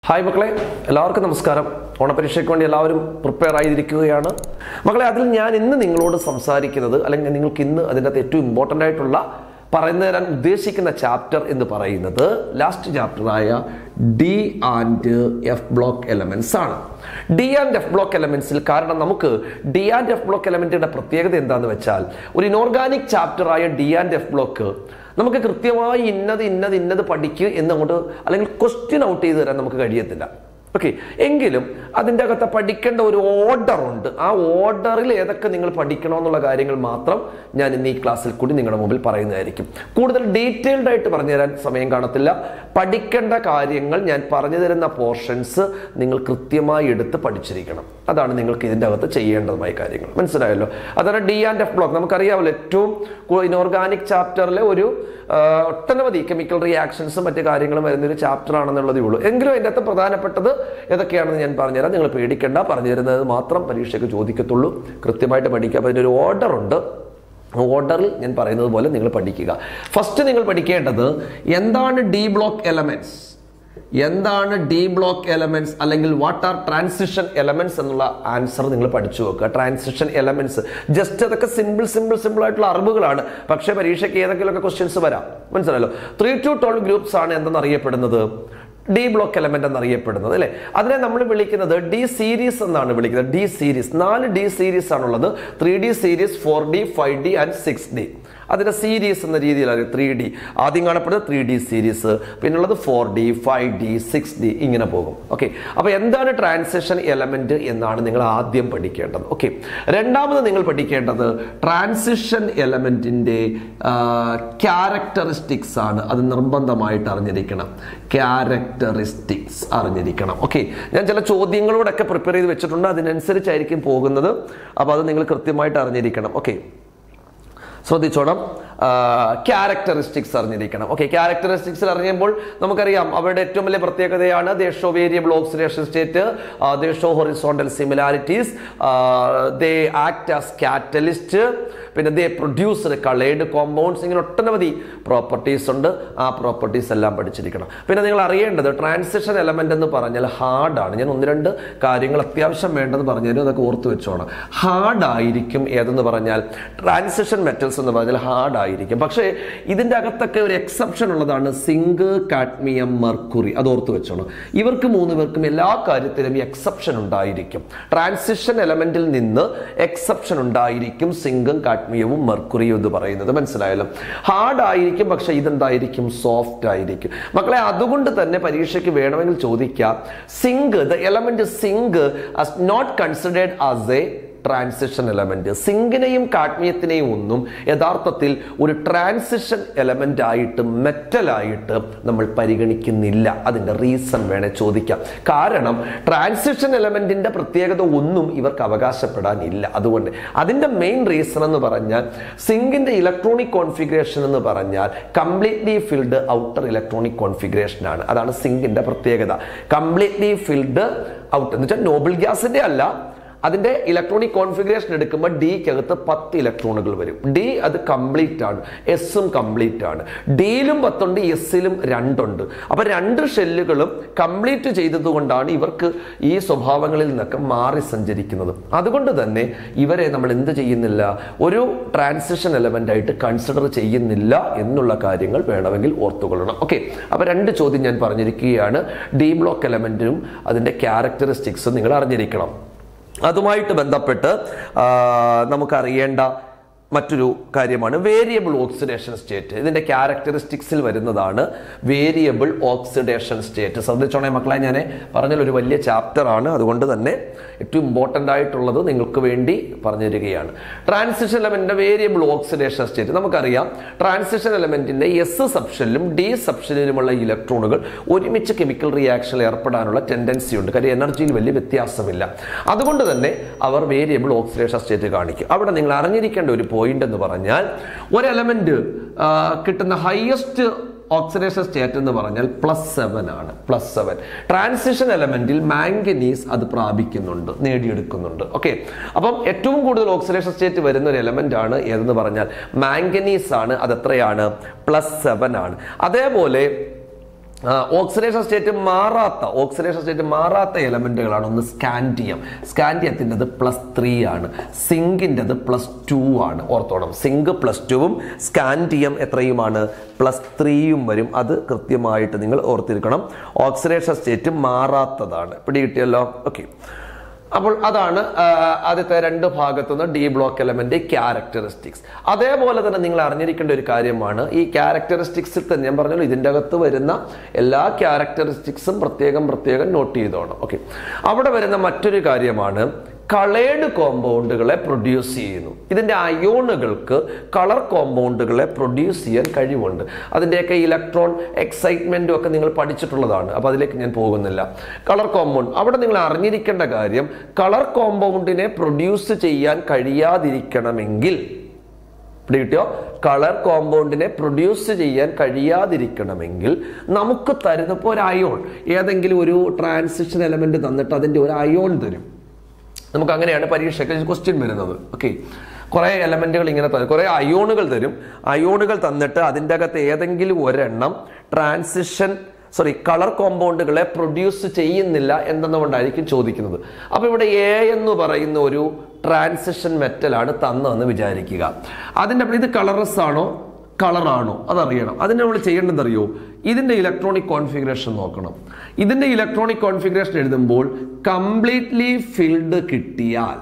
Hi മക്കളെ എല്ലാവർക്കും നമസ്കാരം ഓണപരീക്ഷയ്ക്ക് വേണ്ടി എല്ലാവരും പ്രിപ്പയർ ആയിരിക്കുകയാണ് മക്കളെ അതിൽ ഞാൻ ഇന്ന് നിങ്ങളോട് സംസാരിക്കുന്നത് അല്ലെങ്കിൽ നിങ്ങൾക്ക് ഇന്ന് അതിൻ്റെ അകത്ത് ഏറ്റവും ഇമ്പോർട്ടൻ്റ് ആയിട്ടുള്ള പറഞ്ഞു തരാൻ ഉദ്ദേശിക്കുന്ന ചാപ്റ്റർ എന്ന് പറയുന്നത് ലാസ്റ്റ് ചാപ്റ്ററായ D and F block elements ആണ് ഡി ആൻഡ് എഫ് ബ്ലോക്ക് എലമെന്റ്സിൽ കാരണം നമുക്ക് ഡി ആൻഡ് എഫ് ബ്ലോക്ക് എലമെന്റിന്റെ പ്രത്യേകത എന്താന്ന് വെച്ചാൽ ഒരു ഇനോർഗാനിക് ചാപ്റ്ററായ ഡി ആൻഡ് എഫ് ബ്ലോക്ക് നമുക്ക് കൃത്യമായി ഇന്നത് ഇന്നത് ഇന്നത് പഠിക്കുക എന്നങ്ങോട്ട് അല്ലെങ്കിൽ ക്വസ്റ്റ്യൻ ഔട്ട് ചെയ്ത് തരാൻ നമുക്ക് കഴിയത്തില്ല ഓക്കെ എങ്കിലും അതിൻ്റെ അകത്ത് പഠിക്കേണ്ട ഒരു ഓർഡർ ഉണ്ട് ആ ഓർഡറിൽ ഏതൊക്കെ നിങ്ങൾ പഠിക്കണമെന്നുള്ള കാര്യങ്ങൾ മാത്രം ഞാൻ ഇന്ന് ഈ ക്ലാസ്സിൽ കൂടി നിങ്ങളുടെ മുമ്പിൽ പറയുന്നതായിരിക്കും കൂടുതൽ ഡീറ്റെയിൽഡ് ആയിട്ട് പറഞ്ഞു തരാൻ സമയം കാണത്തില്ല പഠിക്കേണ്ട കാര്യങ്ങൾ ഞാൻ പറഞ്ഞു തരുന്ന പോർഷൻസ് നിങ്ങൾ കൃത്യമായി എടുത്ത് പഠിച്ചിരിക്കണം അതാണ് നിങ്ങൾക്ക് ഇതിൻ്റെ അകത്ത് ചെയ്യേണ്ടതുമായ കാര്യങ്ങൾ മനസ്സിലായല്ലോ അതാണ് ഡി ആൻഡ് എഫ് ബ്ലോക്ക് നമുക്കറിയാമല്ലോ ഏറ്റവും ഇനോർഗാനിക് ചാപ്റ്ററിലെ ഒരു ആ, ഒട്ടനവധി കെമിക്കൽ റിയാക്ഷൻസും മറ്റു കാര്യങ്ങളും വരുന്ന ഒരു ചാപ്റ്റർ ആണെന്നുള്ളതേ ഉള്ളൂ എങ്കിലും അതിൻ്റെ അകത്ത് പ്രധാനപ്പെട്ടത് ഏതൊക്കെയാണെന്ന് ഞാൻ പറഞ്ഞുതരാം നിങ്ങൾ പേടിക്കേണ്ട പറഞ്ഞു തരുന്നത് മാത്രം പരീക്ഷയ്ക്ക് ചോദിക്കത്തുള്ളൂ കൃത്യമായിട്ട് പഠിക്കുക അപ്പോൾ അതിനൊരു ഓർഡർ ഉണ്ട് ഓർഡറിൽ ഞാൻ പറയുന്നത് പോലെ നിങ്ങൾ പഠിക്കുക ഫസ്റ്റ് നിങ്ങൾ പഠിക്കേണ്ടത് എന്താണ് ഡി ബ്ലോക്ക് എലമെന്റ്സ് എന്താണ് ഡി ബ്ലോക്ക് എലമെന്റ്സ് അല്ലെങ്കിൽ വാട്ട് ആർ ട്രാൻസിഷൻ എലമെന്റ്സ് എന്നുള്ള ആൻസർ നിങ്ങൾ പഠിച്ചു വെക്കുക ട്രാൻസിഷൻ എലമെന്റ്സ് ജസ്റ്റ് അതൊക്കെ സിമ്പിൾ സിമ്പിൾ സിമ്പിൾ ആയിട്ടുള്ള അറിവുകളാണ് പക്ഷേ പരീക്ഷയ്ക്ക് ഏതെങ്കിലുമൊക്കെ ക്വസ്റ്റ്യൻസ് വരാം മനസ്സിലല്ലോ ത്രീ ടു ട്വൽവ് ഗ്രൂപ്പ്സ് ആണ് എന്തെന്നറിയപ്പെടുന്നത് ഡി ബ്ലോക്ക് എലമെന്റ് എന്നറിയപ്പെടുന്നത് അല്ലെ അതിനെ നമ്മൾ വിളിക്കുന്നത് ഡി സീരീസ് എന്നാണ് വിളിക്കുന്നത് ഡി സീരീസ് നാല് ഡി സീരീസ് ആണുള്ളത് three D series four D five D and six D അതിന്റെ സീരീസ് എന്ന രീതിയിലാണ് ത്രീ ഡി ആദ്യം കാണപ്പെടുന്നത് ത്രീ ഡി സീരീസ് പിന്നുള്ളത് four D five D six D ഇങ്ങനെ പോകും ഓക്കെ അപ്പൊ എന്താണ് ട്രാൻസിഷൻ എലമെന്റ് എന്നാണ് നിങ്ങൾ ആദ്യം പഠിക്കേണ്ടത് ഓക്കെ രണ്ടാമത് നിങ്ങൾ പഠിക്കേണ്ടത് ട്രാൻസിഷൻ എലമെന്റിന്റെ ക്യാരക്ടറിസ്റ്റിക്സ് ആണ് അത് നിർബന്ധമായിട്ട് അറിഞ്ഞിരിക്കണം ക്യാരക്ടറിസ്റ്റിക്സ് അറിഞ്ഞിരിക്കണം ഓക്കെ ഞാൻ ചില ചോദ്യങ്ങളോടൊക്കെ പ്രിപ്പയർ ചെയ്ത് വെച്ചിട്ടുണ്ട് അതിനനുസരിച്ചായിരിക്കും പോകുന്നത് അപ്പോൾ അത് നിങ്ങൾ കൃത്യമായിട്ട് അറിഞ്ഞിരിക്കണം ഓക്കെ ശ്രദ്ധിച്ചോണം ക്യാരക്ടറിസ്റ്റിക്സ് അറിഞ്ഞിരിക്കണം ഓക്കെ ക്യാരക്ടറിസ്റ്റിക്സിൽ അറിയുമ്പോൾ നമുക്കറിയാം അവരുടെ ഏറ്റവും വലിയ പ്രത്യേകതയാണ് they show variable oxidation state they show horizontal similarities they act as catalyst പിന്നെ ദേ പ്രൊഡ്യൂസർ കളേഡ് കോമ്പൗണ്ട്സ് ഇങ്ങനെ ഒട്ടനവധി പ്രോപ്പർട്ടീസ് ഉണ്ട് ആ പ്രോപ്പർട്ടീസ് എല്ലാം പഠിച്ചിരിക്കണം പിന്നെ നിങ്ങൾ അറിയേണ്ടത് ട്രാൻസിഷൻ എലമെന്റ് എന്ന് പറഞ്ഞാൽ ഹാർഡാണ് ഞാൻ ഒന്ന് രണ്ട് കാര്യങ്ങൾ അത്യാവശ്യം വേണ്ടെന്ന് പറഞ്ഞാലും അതൊക്കെ ഓർത്ത് വെച്ചോണം ഹാർഡ് ആയിരിക്കും ഏതെന്ന് പറഞ്ഞാൽ ട്രാൻസിഷൻ മെറ്റൽസ് എന്ന് പറഞ്ഞാൽ ഹാർഡ് ആയിരിക്കും പക്ഷേ ഇതിൻ്റെ അകത്തൊക്കെ ഒരു എക്സെപ്ഷൻ ഉള്ളതാണ് സിങ്ക് കാഡ്മിയം മെർക്കുറി അത് ഓർത്ത് വെച്ചോണം ഇവർക്ക് മൂന്ന് പേർക്കും എല്ലാ കാര്യത്തിലും എക്സെപ്ഷൻ ഉണ്ടായിരിക്കും ട്രാൻസിഷൻ എലമെന്റിൽ നിന്ന് എക്സെപ്ഷൻ ഉണ്ടായിരിക്കും സിങ്കും കാഡ്മിയവും മെർക്കുറിയും എന്ന് പറയുന്നത് മനസ്സിലായല്ലോ ഹാർഡ് ആയിരിക്കും പക്ഷെ ഇതെന്തായിരിക്കും സോഫ്റ്റ് ആയിരിക്കും മക്കളെ അതുകൊണ്ട് തന്നെ പരീക്ഷയ്ക്ക് വേണമെങ്കിൽ ചോദിക്കാം zinc the element zinc not considered as a transition element സിങ്കിനെയും കാഡ്മിയത്തിനെയും ഒന്നും യഥാർത്ഥത്തിൽ ഒരു ട്രാൻസിഷൻ എലമെന്റ് ആയിട്ട് മെറ്റലായിട്ട് നമ്മൾ പരിഗണിക്കുന്നില്ല അതിന്റെ റീസൺ വേണേ ചോദിക്കാം കാരണം ട്രാൻസിഷൻ എലമെന്റിന്റെ പ്രത്യേകത ഒന്നും ഇവർക്ക് അവകാശപ്പെടാനില്ല അതുകൊണ്ട് അതിന്റെ മെയിൻ റീസൺ എന്ന് പറഞ്ഞാൽ സിങ്കിന്റെ ഇലക്ട്രോണിക് കോൺഫിഗറേഷൻ എന്ന് പറഞ്ഞാൽ completely filled outer electronic configuration ആണ് അതാണ് സിങ്കിന്റെ പ്രത്യേകത കംപ്ലീറ്റ്ലി ഫിൽഡ് ഔട്ട് എന്ന് വെച്ചാൽ നോബിൾ ഗ്യാസിന്റെ അല്ല അതിന്റെ ഇലക്ട്രോണിക് കോൺഫിഗറേഷൻ എടുക്കുമ്പോൾ ഡിക്കകത്ത് പത്ത് ഇലക്ട്രോണുകൾ വരും ഡി അത് കംപ്ലീറ്റ് ആണ് എസും കംപ്ലീറ്റ് ആണ് ഡിയിലും പത്തുണ്ട് എസിലും രണ്ടുണ്ട് അപ്പൊ രണ്ട് ഷെല്ലുകളും കംപ്ലീറ്റ് ചെയ്തതുകൊണ്ടാണ് ഇവർക്ക് ഈ സ്വഭാവങ്ങളിൽ നിന്നൊക്കെ മാറി സഞ്ചരിക്കുന്നത് അതുകൊണ്ട് തന്നെ ഇവരെ നമ്മൾ എന്ത് ചെയ്യുന്നില്ല ഒരു ട്രാൻസിഷൻ എലമെന്റ് ആയിട്ട് കൺസിഡർ ചെയ്യുന്നില്ല എന്നുള്ള കാര്യങ്ങൾ വേണമെങ്കിൽ ഓർത്തുകൊള്ളണം ഓക്കെ അപ്പൊ രണ്ട് ചോദ്യം ഞാൻ പറഞ്ഞിരിക്കുകയാണ് ഡി ബ്ലോക്ക് എലമെന്റിനും അതിന്റെ ക്യാരക്ടറിസ്റ്റിക്സും നിങ്ങൾ അറിഞ്ഞിരിക്കണം അതുമായിട്ട് ബന്ധപ്പെട്ട് ആ, നമുക്കറിയേണ്ട മറ്റൊരു കാര്യമാണ് വേരിയബിൾ ഓക്സിഡേഷൻ സ്റ്റേറ്റ് ഇതിന്റെ ക്യാരക്ടറിസ്റ്റിക്സിൽ വരുന്നതാണ് വേരിയബിൾ ഓക്സിഡേഷൻ സ്റ്റേറ്റ് ശ്രദ്ധിച്ചോണേ മക്കളെ ഞാൻ പറഞ്ഞാൽ ഒരു വലിയ ചാപ്റ്റർ ആണ് അതുകൊണ്ട് തന്നെ ഏറ്റവും ഇമ്പോർട്ടൻ്റ് ആയിട്ടുള്ളത് നിങ്ങൾക്ക് വേണ്ടി പറഞ്ഞു തരികയാണ് ട്രാൻസിഷൻ എലമെന്റിന്റെ വേരിയബിൾ ഓക്സിഡേഷൻ സ്റ്റേറ്റ് നമുക്കറിയാം ട്രാൻസിഷൻ എലമെന്റിന്റെ എസ് സബ്ഷനിലും ഡി സബ്ഷനിലുമുള്ള ഇലക്ട്രോണുകൾ ഒരുമിച്ച് കെമിക്കൽ റിയാക്ഷനിൽ ഏർപ്പെടാനുള്ള ടെൻഡൻസി ഉണ്ട് കാര്യം എനർജിയിൽ വലിയ വ്യത്യാസമില്ല അതുകൊണ്ട് തന്നെ അവർ വേരിയബിൾ ഓക്സിഡേഷൻ സ്റ്റേറ്റ് കാണിക്കും അവിടെ നിങ്ങൾ അറിഞ്ഞിരിക്കേണ്ട ഒരു പോയിന്റ് എന്ന് പറഞ്ഞാൽ ഒരു എലമെന്റ് കിട്ടുന്ന ഹയസ്റ്റ് ഓക്സിഡേഷൻ സ്റ്റേറ്റ് എന്ന് പറഞ്ഞാൽ പ്ലസ് സെവൻ ആണ് പ്ലസ് സെവൻ ട്രാൻസിഷൻ എലമെന്റിൽ മാംഗനീസ് അത് പ്രാപിക്കുന്നുണ്ട് നേടിയെടുക്കുന്നുണ്ട് ഓക്കെ അപ്പം ഏറ്റവും കൂടുതൽ ഓക്സിഡേഷൻ സ്റ്റേറ്റ് വരുന്ന ഒരു എലമെന്റ് ആണ് ഏതെന്ന് പറഞ്ഞാൽ മാംഗനീസ് ആണ് അത് എത്രയാണ് പ്ലസ് സെവൻ ആണ് അതേപോലെ ഓക്സിഡേഷൻ സ്റ്റേറ്റ് മാറാത്ത ഓക്സിഡേഷൻ സ്റ്റേറ്റ് മാറാത്ത എലമെന്റുകളാണ് ഒന്ന് സ്കാൻഡിയം സ്കാൻഡിയത്തിൻ്റെത് പ്ലസ് ത്രീ ആണ് സിങ്കിൻ്റെത് പ്ലസ് ടു ആണ് ഓർത്തോണം സിങ്ക് പ്ലസ് ടുവും സ്കാൻഡിയം എത്രയുമാണ് പ്ലസ് ത്രീയും വരും അത് കൃത്യമായിട്ട് നിങ്ങൾ ഓർത്തിരിക്കണം ഓക്സിഡേഷൻ സ്റ്റേറ്റ് മാറാത്തതാണ് പിടികിട്ടിയല്ലോ ഓക്കെ അപ്പോൾ അതാണ് ആ, ആദ്യത്തെ രണ്ട് ഭാഗത്തുനിന്ന് ഡി ബ്ലോക്ക് എലമെന്റ് ക്യാരക്ടറിസ്റ്റിക്സ് അതേപോലെ തന്നെ നിങ്ങൾ അറിഞ്ഞിരിക്കേണ്ട ഒരു കാര്യമാണ് ഈ ക്യാരക്ടറിസ്റ്റിക്സിൽ തന്നെ ഞാൻ പറഞ്ഞല്ലോ ഇതിൻ്റെ അകത്ത് വരുന്ന എല്ലാ ക്യാരക്ടറിസ്റ്റിക്സും പ്രത്യേകം പ്രത്യേകം നോട്ട് ചെയ്തോണം ഓക്കെ അവിടെ വരുന്ന മറ്റൊരു കാര്യമാണ് കളേഡ് കോമ്പൗണ്ടുകളെ പ്രൊഡ്യൂസ് ചെയ്യുന്നു ഇതിൻ്റെ അയോണുകൾക്ക് കളർ കോമ്പൗണ്ടുകളെ പ്രൊഡ്യൂസ് ചെയ്യാൻ കഴിവുണ്ട് അതിൻ്റെയൊക്കെ ഇലക്ട്രോൺ എക്സൈറ്റ്മെൻറ്റും ഒക്കെ നിങ്ങൾ പഠിച്ചിട്ടുള്ളതാണ് അപ്പോൾ അതിലേക്ക് ഞാൻ പോകുന്നില്ല കളർ കോമ്പൗണ്ട് അവിടെ നിങ്ങൾ അറിഞ്ഞിരിക്കേണ്ട കാര്യം കളർ കോമ്പൗണ്ടിനെ പ്രൊഡ്യൂസ് ചെയ്യാൻ കഴിയാതിരിക്കണമെങ്കിൽ പിടികിട്ടിയോ കളർ കോമ്പൗണ്ടിനെ പ്രൊഡ്യൂസ് ചെയ്യാൻ കഴിയാതിരിക്കണമെങ്കിൽ നമുക്ക് തരുന്ന ഇപ്പോൾ ഒരു അയോൺ ഏതെങ്കിലും ഒരു ട്രാൻസിഷൻ എലമെന്റ് തന്നിട്ട് അതിൻ്റെ ഒരു അയോൺ തരും നമുക്ക് അങ്ങനെയാണ് പരീക്ഷയ്ക്ക് ക്വസ്റ്റ്യൻ വരുന്നത് ഓക്കെ കുറേ എലമെന്റുകൾ ഇങ്ങനെ തരും കുറേ അയോണുകൾ തരും അയോണുകൾ തന്നിട്ട് അതിൻ്റെ അകത്ത് ഏതെങ്കിലും ഒരെണ്ണം ട്രാൻസിഷൻ സോറി കളർ കോമ്പൗണ്ടുകളെ പ്രൊഡ്യൂസ് ചെയ്യുന്നില്ല എന്നുകൊണ്ടായിരിക്കും ചോദിക്കുന്നത് അപ്പൊ ഇവിടെ എ എന്ന് പറയുന്ന ഒരു ട്രാൻസിഷൻ മെറ്റലാണ് തന്നതെന്ന് വിചാരിക്കുക അതിൻ്റെ അപ്പൊ ഇത് കളറസ് ആണോ കളറാണോ അതറിയണം അതിന് നമ്മൾ ചെയ്യേണ്ടത് അറിയോ ഇതിന്റെ ഇലക്ട്രോണിക് കോൺഫിഗറേഷൻ നോക്കണം ഇതിന്റെ ഇലക്ട്രോണിക് കോൺഫിഗറേഷൻ എഴുതുമ്പോൾ കംപ്ലീറ്റ്ലി ഫിൽഡ് കിട്ടിയാൽ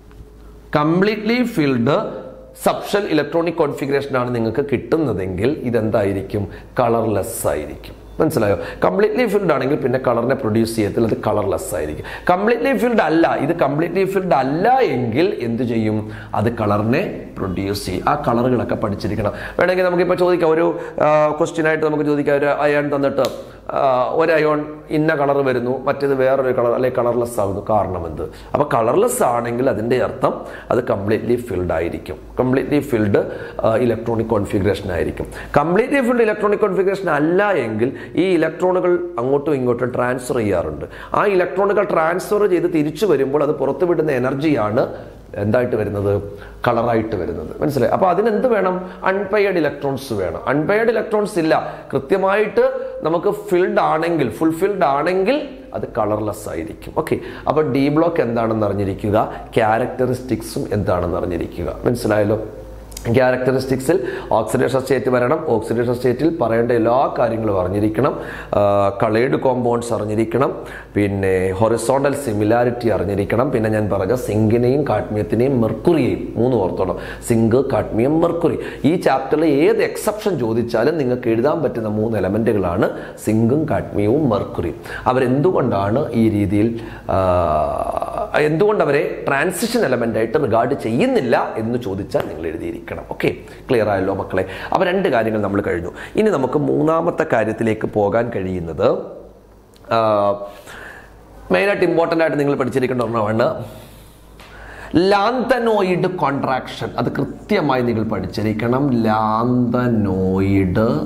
completely filled subshell electronic configuration ആണ് നിങ്ങൾക്ക് കിട്ടുന്നതെങ്കിൽ ഇതെന്തായിരിക്കും കളർലെസ് ആയിരിക്കും മനസ്സിലായോ കംപ്ലീറ്റ്ലി ഫിൽഡ് ആണെങ്കിൽ പിന്നെ കളറിനെ പ്രൊഡ്യൂസ് ചെയ്യത്തില്ല അത് കളർലെസ് ആയിരിക്കും കംപ്ലീറ്റ്ലി ഫിൽഡ് അല്ല ഇത് കംപ്ലീറ്റ്ലി ഫിൽഡ് അല്ല എങ്കിൽ എന്ത് ചെയ്യും അത് കളറിനെ പ്രൊഡ്യൂസ് ചെയ്യും ആ കളറുകളൊക്കെ പഠിച്ചിരിക്കണം വേണമെങ്കിൽ നമുക്കിപ്പോൾ ചോദിക്കാം ഒരു ക്വസ്റ്റ്യൻ ആയിട്ട് നമുക്ക് ചോദിക്കാം ഒരു അയൺ തന്നിട്ട് ആ, ഒരു അയോൺ ഇന്ന കളർ വരുന്നു മറ്റേത് വേറൊരു കളർ അല്ലെങ്കിൽ കളർലെസ് ആകുന്നു കാരണം എന്ത് അപ്പോൾ കളർലെസ് ആണെങ്കിൽ അതിൻ്റെ അർത്ഥം അത് കംപ്ലീറ്റ്ലി ഫിൽഡ് ആയിരിക്കും കംപ്ലീറ്റ്ലി ഫിൽഡ് ഇലക്ട്രോണിക് കോൺഫിഗറേഷൻ ആയിരിക്കും കംപ്ലീറ്റ്ലി ഫിൽഡ് ഇലക്ട്രോണിക് കോൺഫിഗറേഷൻ അല്ല എങ്കിൽ ഈ ഇലക്ട്രോണുകൾ അങ്ങോട്ടും ഇങ്ങോട്ടും ട്രാൻസ്ഫർ ചെയ്യാറുണ്ട് ആ ഇലക്ട്രോണുകൾ ട്രാൻസ്ഫർ ചെയ്ത് തിരിച്ചു വരുമ്പോൾ അത് പുറത്തുവിടുന്ന എനർജിയാണ് എന്തായിട്ട് വരുന്നത് കളറായിട്ട് വരുന്നത് മനസ്സിലായി അപ്പോൾ അതിനെന്ത് വേണം അൺപെയർഡ് ഇലക്ട്രോൺസ് വേണം അൺപെയർഡ് ഇലക്ട്രോൺസ് ഇല്ല കൃത്യമായിട്ട് നമുക്ക് ഫിൽഡ് ആണെങ്കിൽ ഫുൾഫിൽഡ് ആണെങ്കിൽ അത് കളർലെസ് ആയിരിക്കും ഓക്കെ അപ്പോൾ ഡി ബ്ലോക്ക് എന്താണെന്ന് അറിഞ്ഞിരിക്കുക ക്യാരക്ടറിസ്റ്റിക്സും എന്താണെന്ന് അറിഞ്ഞിരിക്കുക മനസ്സിലായല്ലോ ക്യാരക്ടറിസ്റ്റിക്സിൽ ഓക്സിഡേഷൻ സ്റ്റേറ്റ് വരണം ഓക്സിഡേഷൻ സ്റ്റേറ്റിൽ പറയേണ്ട എല്ലാ കാര്യങ്ങളും അറിഞ്ഞിരിക്കണം കളേഡ് കോമ്പൗണ്ട്സ് അറിഞ്ഞിരിക്കണം പിന്നെ ഹൊറിസോണ്ടൽ സിമിലാരിറ്റി അറിഞ്ഞിരിക്കണം പിന്നെ ഞാൻ പറഞ്ഞ സിങ്കിനെയും കാഡ്മിയത്തിനെയും മെർക്കുറിയെയും മൂന്ന് ഓർത്തോണം സിങ്ക് കാഡ്മിയം മെർക്കുറി ഈ ചാപ്റ്ററിൽ ഏത് എക്സെപ്ഷൻ ചോദിച്ചാലും നിങ്ങൾക്ക് എഴുതാൻ പറ്റുന്ന മൂന്ന് എലമെന്റുകളാണ് സിങ്കും കാഡ്മിയവും മെർക്കുറിയും അവരെന്തുകൊണ്ടാണ് ഈ രീതിയിൽ ആ, എന്തുകൊണ്ട് അവരെ ട്രാൻസിഷൻ എലമെന്റ് ആയിട്ട് റിഗാർഡ് ചെയ്യുന്നില്ല എന്ന് ചോദിച്ചാൽ നിങ്ങൾ എഴുതിയിരിക്കണം ഓക്കെ ക്ലിയർ ആയല്ലോ മക്കളെ അപ്പോൾ രണ്ട് കാര്യങ്ങൾ നമ്മൾ കഴിഞ്ഞു ഇനി നമുക്ക് മൂന്നാമത്തെ കാര്യത്തിലേക്ക് പോകാൻ കഴിയുന്നത് മെയിനായിട്ട് ഇമ്പോർട്ടൻ്റ് ആയിട്ട് നിങ്ങൾ പഠിച്ചിരിക്കേണ്ട ഒരെണ്ണമാണ് ലാന്തനോയിഡ് കോൺട്രാക്ഷൻ അത് കൃത്യമായി നിങ്ങൾ പഠിച്ചിരിക്കണം ലാന്തനോയിഡ്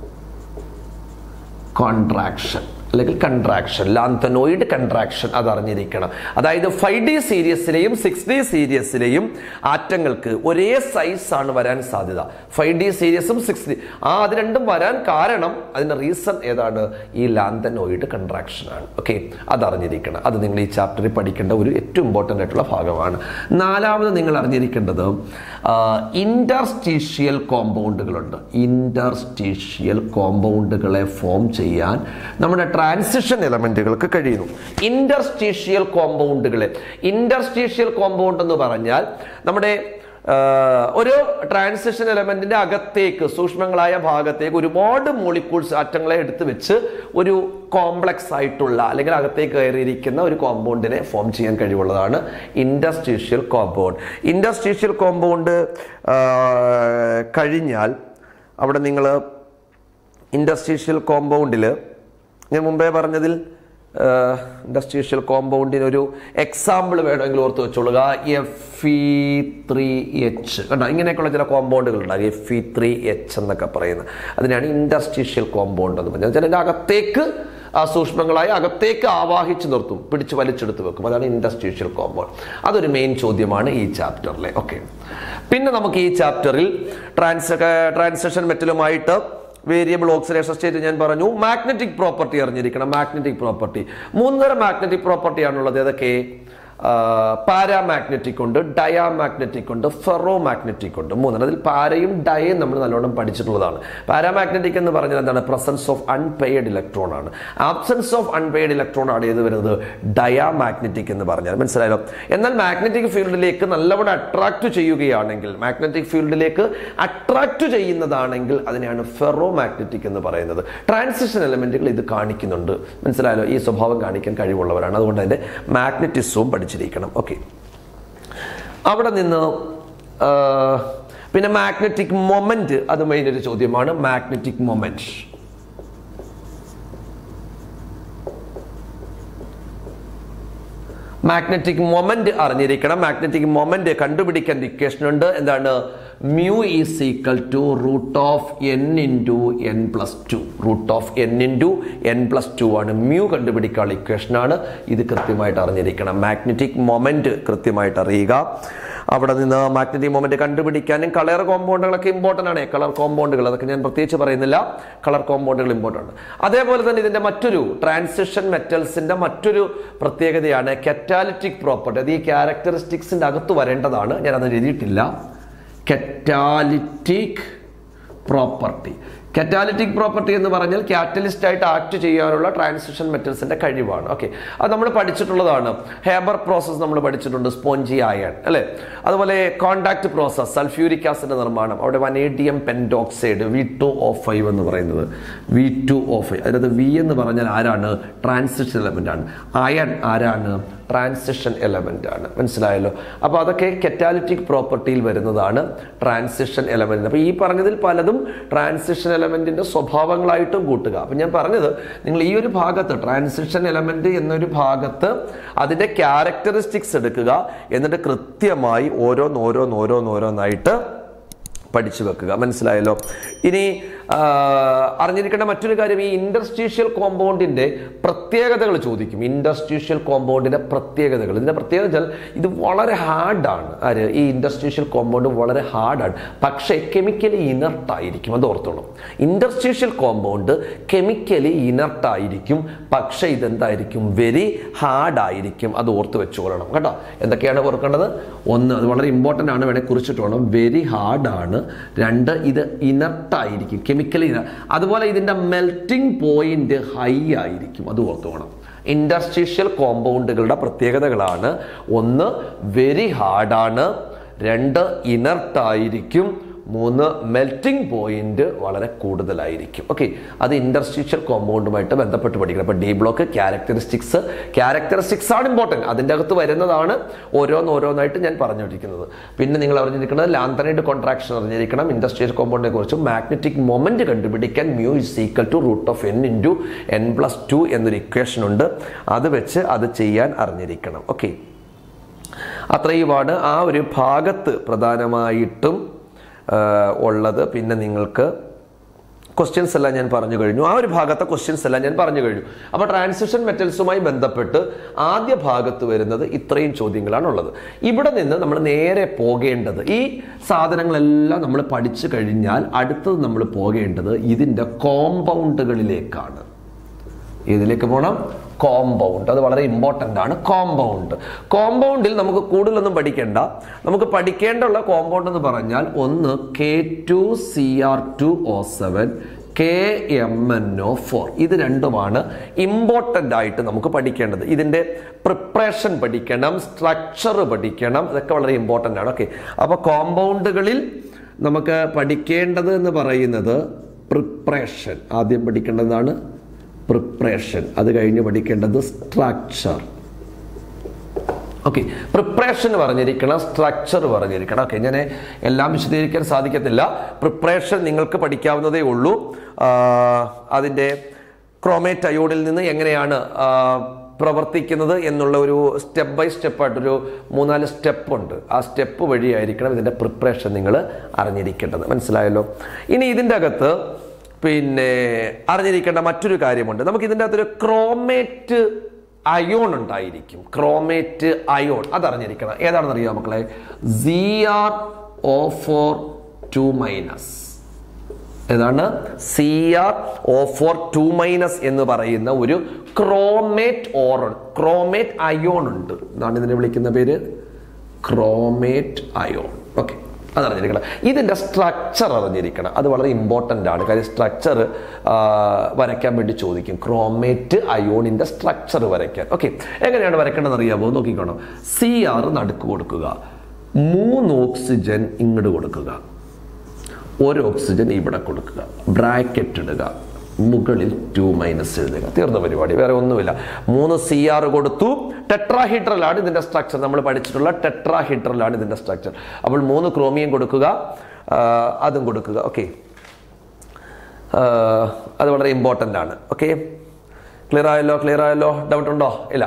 കോൺട്രാക്ഷൻ അല്ലെങ്കിൽ കൺട്രാക്ഷൻ ലാന്തനോയിഡ് കൺട്രാക്ഷൻ അത് അറിഞ്ഞിരിക്കണം അതായത് ഫൈവ് ഡി സീരീസിലെയും സിക്സ് ഡി സീരീസിലെയും ആറ്റങ്ങൾക്ക് ഒരേ സൈസ് ആണ് വരാൻ സാധ്യത ഫൈവ് ഡി സീരീസും സിക്സ് ഡി ആ അത് രണ്ടും വരാൻ കാരണം അതിന്റെ റീസൺ ഏതാണ് ഈ ലാന്തനോയിഡ് കൺട്രാക്ഷൻ ആണ് ഓക്കെ അത് അറിഞ്ഞിരിക്കണം അത് നിങ്ങൾ ഈ ചാപ്റ്ററിൽ പഠിക്കേണ്ട ഒരു ഏറ്റവും ഇമ്പോർട്ടൻ്റ് ആയിട്ടുള്ള ഭാഗമാണ് നാലാമത് നിങ്ങൾ അറിഞ്ഞിരിക്കേണ്ടത് ഇന്റർസ്റ്റീഷ്യൽ കോമ്പൗണ്ടുകളുണ്ട് ഇന്റർസ്റ്റീഷ്യൽ കോമ്പൗണ്ടുകളെ ഫോം ചെയ്യാൻ നമ്മുടെ ട്രാൻസിഷൻ എലമെന്റുകൾക്ക് കഴിയുന്നു ഇന്റർസ്റ്റീഷ്യൽ കോമ്പൗണ്ടുകളെ ഇന്റർസ്റ്റീഷ്യൽ കോമ്പൗണ്ട് എന്ന് പറഞ്ഞാൽ നമ്മുടെ ആ, ഒരു ട്രാൻസിഷൻ എലമെന്റിന്റെ അകത്തേക്ക് സൂക്ഷ്മങ്ങളായ ഭാഗത്തേക്ക് ഒരുപാട് മോളിക്യൂൾസ് ആറ്റങ്ങളെ എടുത്ത് വെച്ച് ഒരു കോംപ്ലക്സ് ആയിട്ടുള്ള അല്ലെങ്കിൽ അകത്തേക്ക് കയറിയിരിക്കുന്ന ഒരു കോമ്പൗണ്ടിനെ ഫോം ചെയ്യാൻ കഴിവുള്ളതാണ് ഇൻഡസ്ട്രീഷ്യൽ കോമ്പൗണ്ട് ഇൻഡസ്ട്രീഷ്യൽ കോമ്പൗണ്ട് കഴിഞ്ഞാൽ അവിടെ നിങ്ങൾ ഇൻഡസ്ട്രീഷ്യൽ കോമ്പൗണ്ടിൽ ഞാൻ മുമ്പേ പറഞ്ഞതിൽ ഇൻഡസ്ട്രീഷ്യൽ കോമ്പൗണ്ടിന് ഒരു എക്സാമ്പിൾ വേണമെങ്കിൽ ഓർത്ത് വെച്ചോളുക എഫ് ഇ ത്രീ എച്ച് കണ്ടോ ഇങ്ങനെയൊക്കെയുള്ള ചില കോമ്പൗണ്ടുകൾ ഉണ്ടാകും എഫ് ഇ ത്രീ എച്ച് എന്നൊക്കെ പറയുന്നത് അതിനാണ് ഇൻഡസ്ട്രീഷ്യൽ കോമ്പൗണ്ട് എന്ന് പറഞ്ഞാൽ ചിലതിൻ്റെ അകത്തേക്ക് ആ സൂക്ഷ്മങ്ങളായി അകത്തേക്ക് ആവാഹിച്ച് നിർത്തും പിടിച്ച് വലിച്ചെടുത്ത് വെക്കും അതാണ് ഇൻഡസ്ട്രീഷ്യൽ കോമ്പൗണ്ട് അതൊരു മെയിൻ ചോദ്യമാണ് ഈ ചാപ്റ്ററിലെ ഓക്കെ പിന്നെ നമുക്ക് ഈ ചാപ്റ്ററിൽ ട്രാൻസ് ട്രാൻസിഷൻ മെറ്റലുമായിട്ട് വേരിയബിൾ ഓക്സിഡേഷൻ സ്റ്റേറ്റ് ഞാൻ പറഞ്ഞു മാഗ്നറ്റിക് പ്രോപ്പർട്ടി അറിഞ്ഞിരിക്കണം മാഗ്നറ്റിക് പ്രോപ്പർട്ടി മൂന്നുതരം മാഗ്നറ്റിക് പ്രോപ്പർട്ടി ആണുള്ളത് ഏതൊക്കെ പാരാമാഗ്നറ്റിക് ഉണ്ട് ഡയാമാഗ്നറ്റിക് ഉണ്ട് ഫെറോ മാഗ്നറ്റിക് ഉണ്ട് മൂന്നെണ്ണം അതിൽ പാരയും ഡയയും നമ്മൾ നല്ലോണം പഠിച്ചിട്ടുള്ളതാണ് പാരാമാഗ്നറ്റിക് എന്ന് പറഞ്ഞാൽ എന്താണ് പ്രസൻസ് ഓഫ് അൺപെയ്ഡ് ഇലക്ട്രോൺ ആണ് ആബ്സെൻസ് ഓഫ് അൺപെയ്ഡ് ഇലക്ട്രോൺ ആണ് ഏത് വരുന്നത് ഡയാമാഗ്നറ്റിക് എന്ന് പറഞ്ഞാൽ മനസ്സിലായല്ലോ എന്നാൽ മാഗ്നറ്റിക് ഫീൽഡിലേക്ക് നല്ലവണ്ണം അട്രാക്ട് ചെയ്യുകയാണെങ്കിൽ മാഗ്നറ്റിക് ഫീൽഡിലേക്ക് അട്രാക്ട് ചെയ്യുന്നതാണെങ്കിൽ അതിനെയാണ് ഫെറോ മാഗ്നറ്റിക് എന്ന് പറയുന്നത് ട്രാൻസിഷൻ എലമെന്റുകൾ ഇത് കാണിക്കുന്നുണ്ട് മനസ്സിലായല്ലോ ഈ സ്വഭാവം കാണിക്കാൻ കഴിവുള്ളവരാണ് അതുകൊണ്ട് അതിന്റെ മാഗ്നറ്റിസവും പഠിച്ചിരിക്കണം ഓക്കെ അവിടെ നിന്ന് ആ, പിന്നെ മാഗ്നറ്റിക് മൊമെന്റ് അത് മെയിൻ ഒരു ചോദ്യമാണ് മാഗ്നറ്റിക് മൊമെന്റ് മാഗ്നറ്റിക് മൊമെന്റ് അറിഞ്ഞിരിക്കണം മാഗ്നറ്റിക് മൊമെന്റ് കണ്ടുപിടിക്കാൻ ഇക്വേഷൻ ഉണ്ട് എന്താണ് mu is equal to root of n into n plus two root of n into n plus two ആണ് മ്യൂ കണ്ടുപിടിക്കാനുള്ള ഇക്വേഷൻ ആണ് ഇത് കൃത്യമായിട്ട് അറിഞ്ഞിരിക്കണം മാഗ്നറ്റിക് മൊമെന്റ് കൃത്യമായിട്ട് അറിയുക അവിടെ നിന്ന് മാഗ്നറ്റിക് മൊമെന്റ് കണ്ടുപിടിക്കാനും കളർ കോമ്പൗണ്ടുകളൊക്കെ ഇമ്പോർട്ടൻ്റ് ആണ് കളർ കോമ്പൗണ്ടുകൾ അതൊക്കെ ഞാൻ പ്രത്യേകിച്ച് പറയുന്നില്ല കളർ കോമ്പൗണ്ടുകൾ ഇമ്പോർട്ടൻ്റ് ആണ് അതേപോലെ തന്നെ ഇതിന്റെ മറ്റൊരു ട്രാൻസിഷൻ മെറ്റൽസിന്റെ മറ്റൊരു പ്രത്യേകതയാണ് കറ്റാലിറ്റിക് പ്രോപ്പർട്ടി അത് ഈ ക്യാരക്ടറിസ്റ്റിക്സിന്റെ അകത്ത് വരേണ്ടതാണ് ഞാൻ അത് എഴുതിയിട്ടില്ല കറ്റാലിറ്റിക് പ്രോപ്പർട്ടി കറ്റാലിറ്റിക് പ്രോപ്പർട്ടി എന്ന് പറഞ്ഞാൽ കാറ്റലിസ്റ്റ് ആയിട്ട് ആക്ട് ചെയ്യാനുള്ള ട്രാൻസിഷൻ മെറ്റൽസിന്റെ കഴിവാണ് ഓക്കെ അത് നമ്മൾ പഠിച്ചിട്ടുള്ളതാണ് ഹേബർ പ്രോസസ്സ് നമ്മൾ പഠിച്ചിട്ടുണ്ട് സ്പോഞ്ചി അയൺ അല്ലേ അതുപോലെ കോണ്ടാക്ട് പ്രോസസ് സൾഫ്യൂരിക് ആസിഡ് നിർമ്മാണം അവിടെ വനേഡിയം പെൻഡോക്സൈഡ് വി ടു ഓ ഫൈവ് എന്ന് പറയുന്നത് വി ടു ഓ ഫൈവ് അതായത് വി എന്ന് പറഞ്ഞാൽ ആരാണ് ട്രാൻസിഷൻ എലമെന്റ് ആണ് അയൺ ആരാണ് ട്രാൻസിഷൻ എലമെന്റ് ആണ് മനസ്സിലായല്ലോ അപ്പോൾ അതൊക്കെ കെറ്റാലിറ്റിക് പ്രോപ്പർട്ടിയിൽ വരുന്നതാണ് ട്രാൻസിഷൻ എലമെന്റ് അപ്പോൾ ഈ പറഞ്ഞതിൽ പലതും ട്രാൻസിഷൻ എലമെന്റിന്റെ സ്വഭാവങ്ങളായിട്ടും കൂട്ടുക അപ്പം ഞാൻ പറഞ്ഞത് നിങ്ങൾ ഈ ഒരു ഭാഗത്ത് ട്രാൻസിഷൻ എലമെന്റ് എന്നൊരു ഭാഗത്ത് അതിന്റെ ക്യാരക്ടറിസ്റ്റിക്സ് എടുക്കുക എന്നിട്ട് കൃത്യമായി ഓരോന്ന് ഓരോന്ന് ഓരോന്ന് ഓരോന്നായിട്ട് പഠിച്ചു വെക്കുക മനസ്സിലായല്ലോ ഇനി ആ, അറിഞ്ഞിരിക്കേണ്ട മറ്റൊരു കാര്യം ഈ ഇൻഡസ്ട്രീഷ്യൽ കോമ്പൗണ്ടിന്റെ പ്രത്യേകതകൾ ചോദിക്കും ഇൻഡസ്ട്രീഷ്യൽ കോമ്പൗണ്ടിന്റെ പ്രത്യേകതകൾ ഇതിന്റെ പ്രത്യേകത വെച്ചാൽ ഇത് വളരെ ഹാർഡാണ് ആര് ഈ ഇൻഡസ്ട്രീഷ്യൽ കോമ്പൗണ്ട് വളരെ ഹാർഡാണ് പക്ഷേ കെമിക്കലി ഇനർട്ട് ആയിരിക്കും അത് ഓർത്തോണം ഇൻഡസ്ട്രീഷ്യൽ കോമ്പൗണ്ട് കെമിക്കലി ഇനർട്ട് ആയിരിക്കും പക്ഷേ ഇതെന്തായിരിക്കും വെരി ഹാർഡ് ആയിരിക്കും അത് ഓർത്ത് വെച്ചുകൊള്ളണം കേട്ടോ എന്തൊക്കെയാണ് ഓർക്കേണ്ടത് ഒന്ന് അത് വളരെ ഇമ്പോർട്ടൻ്റ് ആണ് വേണേൽ കുറിച്ചിട്ട് വേണം വെരി ഹാർഡാണ് രണ്ട് ഇത് ഇനർട്ട് ആയിരിക്കും കെമിക്കലി അതുപോലെ ഇതിൻ്റെ മെൽറ്റിംഗ് പോയിന്റ് ഹൈ ആയിരിക്കും അത് ഓർത്ത് വേണം ഇൻഡസ്ട്രീഷ്യൽ കോമ്പൗണ്ടുകളുടെ പ്രത്യേകതകളാണ് ഒന്ന് വെരി ഹാർഡാണ് രണ്ട് ഇനർട്ട് ആയിരിക്കും മൂന്ന് മെൽറ്റിംഗ് പോയിന്റ് വളരെ കൂടുതലായിരിക്കും ഓക്കെ അത് ഇൻഡസ്ട്രീഷ്യൽ കോമ്പൗണ്ടുമായിട്ട് ബന്ധപ്പെട്ട് പഠിക്കണം അപ്പോൾ ഡി ബ്ലോക്ക് ക്യാരക്ടറിസ്റ്റിക്സ് ക്യാരക്ടറിസ്റ്റിക്സ് ആണ് ഇമ്പോർട്ടൻറ്റ് അതിൻ്റെ അകത്ത് വരുന്നതാണ് ഓരോന്നോരോന്നായിട്ട് ഞാൻ പറഞ്ഞുകൊണ്ടിരിക്കുന്നത് പിന്നെ നിങ്ങൾ അറിഞ്ഞിരിക്കുന്നത് ലാന്തനൈഡ് കോൺട്രാക്ഷൻ അറിഞ്ഞിരിക്കണം ഇൻഡസ്ട്രിയൽ കോമ്പൗണ്ടിനെ കുറിച്ചും മാഗ്നറ്റിക് മൊമെന്റ് കണ്ടുപിടിക്കാൻ mu is equal to root of n into n plus two എന്നൊരു ഇക്വേഷൻ ഉണ്ട് അത് വെച്ച് അത് ചെയ്യാൻ അറിഞ്ഞിരിക്കണം ഓക്കെ അത്രയുമാണ് ആ ഒരു ഭാഗത്ത് പ്രധാനമായിട്ടും ആ, ഉള്ളത് പിന്നെ നിങ്ങൾക്ക് ക്വസ്റ്റ്യൻസ് എല്ലാം ഞാൻ പറഞ്ഞു കഴിഞ്ഞു ആ ഒരു ഭാഗത്തെ ക്വസ്റ്റ്യൻസ് എല്ലാം ഞാൻ പറഞ്ഞു കഴിഞ്ഞു അപ്പോൾ ട്രാൻസിഷൻ മെറ്റൽസുമായി ബന്ധപ്പെട്ട് ആദ്യ ഭാഗത്ത് വരുന്നത് ഇത്രയും ചോദ്യങ്ങളാണ് ഉള്ളത് ഇവിടെ നിന്ന് നമ്മൾ നേരെ പോകേണ്ടത് ഈ സാധനങ്ങളെല്ലാം നമ്മൾ പഠിച്ചു കഴിഞ്ഞാൽ അടുത്തത് നമ്മൾ പോകേണ്ടത് ഇതിൻ്റെ കോമ്പൗണ്ടുകളിലേക്കാണ് ഇതിലേക്ക് പോകണം കോമ്പൗണ്ട് അത് വളരെ ഇമ്പോർട്ടൻ്റ് ആണ് കോമ്പൗണ്ട് കോമ്പൗണ്ടിൽ നമുക്ക് കൂടുതലൊന്നും പഠിക്കേണ്ട നമുക്ക് പഠിക്കേണ്ടുള്ള കോമ്പൗണ്ട് എന്ന് പറഞ്ഞാൽ ഒന്ന് K two C R two O seven K M N O four ഇത് രണ്ടുമാണ് ഇമ്പോർട്ടൻ്റ് ആയിട്ട് നമുക്ക് പഠിക്കേണ്ടത് ഇതിൻ്റെ പ്രിപ്പറേഷൻ പഠിക്കണം സ്ട്രക്ചർ പഠിക്കണം ഇതൊക്കെ വളരെ ഇമ്പോർട്ടൻ്റ് ആണ് ഓക്കെ അപ്പോൾ കോമ്പൗണ്ടുകളിൽ നമുക്ക് പഠിക്കേണ്ടത് എന്ന് പറയുന്നത് പ്രിപ്പറേഷൻ ആദ്യം പഠിക്കേണ്ടതാണ് പ്രിപ്പറേഷൻ അത് കഴിഞ്ഞ് പഠിക്കേണ്ടത് സ്ട്രക്ചർ ഓക്കെ പ്രിപ്പറേഷൻ പറഞ്ഞിരിക്കണം സ്ട്രക്ചർ പറഞ്ഞിരിക്കണം ഓക്കെ ഞാൻ എല്ലാം വിശദീകരിക്കാൻ സാധിക്കത്തില്ല പ്രിപ്പറേഷൻ നിങ്ങൾക്ക് പഠിക്കാവുന്നതേ ഉള്ളൂ ആ, അതിൻ്റെ ക്രോമേറ്റ് അയോഡിൽ നിന്ന് എങ്ങനെയാണ് ആ, പ്രവർത്തിക്കുന്നത് എന്നുള്ള ഒരു സ്റ്റെപ്പ് ബൈ സ്റ്റെപ്പായിട്ടൊരു മൂന്നാല് സ്റ്റെപ്പ് ഉണ്ട് ആ സ്റ്റെപ്പ് വഴിയായിരിക്കണം ഇതിൻ്റെ പ്രിപ്പറേഷൻ നിങ്ങൾ അറിഞ്ഞിരിക്കേണ്ടത് മനസ്സിലായല്ലോ ഇനി ഇതിൻ്റെ അകത്ത് പിന്നെ അറിഞ്ഞിരിക്കേണ്ട മറ്റൊരു കാര്യമുണ്ട് നമുക്ക് ഇതിൻ്റെ അകത്തൊരു ക്രോമേറ്റ് അയോൺ ഉണ്ടായിരിക്കും ക്രോമേറ്റ് അയോൺ അത് അറിഞ്ഞിരിക്കണം ഏതാണെന്ന് അറിയാം മക്കളെ C R O four two minus ഏതാണ് C R O four two minus എന്ന് പറയുന്ന ഒരു ക്രോമേറ്റ് ഓറൺ ക്രോമേറ്റ് അയോൺ ഉണ്ട് എന്താണ് ഇതിനെ വിളിക്കുന്ന പേര് ക്രോമേറ്റ് അയോൺ ഓക്കെ അത് അറിഞ്ഞിരിക്കണം ഇതിൻ്റെ സ്ട്രക്ചർ അറിഞ്ഞിരിക്കണം അത് വളരെ ഇമ്പോർട്ടൻ്റ് ആണ് കാര്യം സ്ട്രക്ചർ വരയ്ക്കാൻ വേണ്ടി ചോദിക്കും ക്രോമേറ്റ് അയോണിൻ്റെ സ്ട്രക്ചർ വരയ്ക്കാൻ ഓക്കെ എങ്ങനെയാണ് വരയ്ക്കേണ്ടത് അറിയാമോ നോക്കിക്കോണം സി ആർ നടുക്ക് കൊടുക്കുക മൂന്ന് ഓക്സിജൻ ഇങ്ങോട്ട് കൊടുക്കുക ഒരു ഓക്സിജൻ ഇവിടെ കൊടുക്കുക ബ്രാക്കറ്റ് ഇടുക മുകളിൽ ടു മൈനസ് എഴുതുക തീർന്ന പരിപാടി വേറെ ഒന്നുമില്ല മൂന്ന് സി ആർ കൊടുത്തു ടെട്രാഹീഡ്രലാണ് ഇതിന്റെ സ്ട്രക്ചർ നമ്മൾ പഠിച്ചിട്ടുള്ള ടെട്രാഹീഡ്രലാണ് ഇതിന്റെ സ്ട്രക്ചർ അപ്പോൾ മൂന്ന് ക്രോമിയം കൊടുക്കുക ആ, അതും കൊടുക്കുക ഓക്കെ അത് വളരെ ഇമ്പോർട്ടൻ്റ് ആണ് ഓക്കെ ക്ലിയർ ആയല്ലോ ക്ലിയർ ആയല്ലോ ഡൗട്ട് ഉണ്ടോ ഇല്ല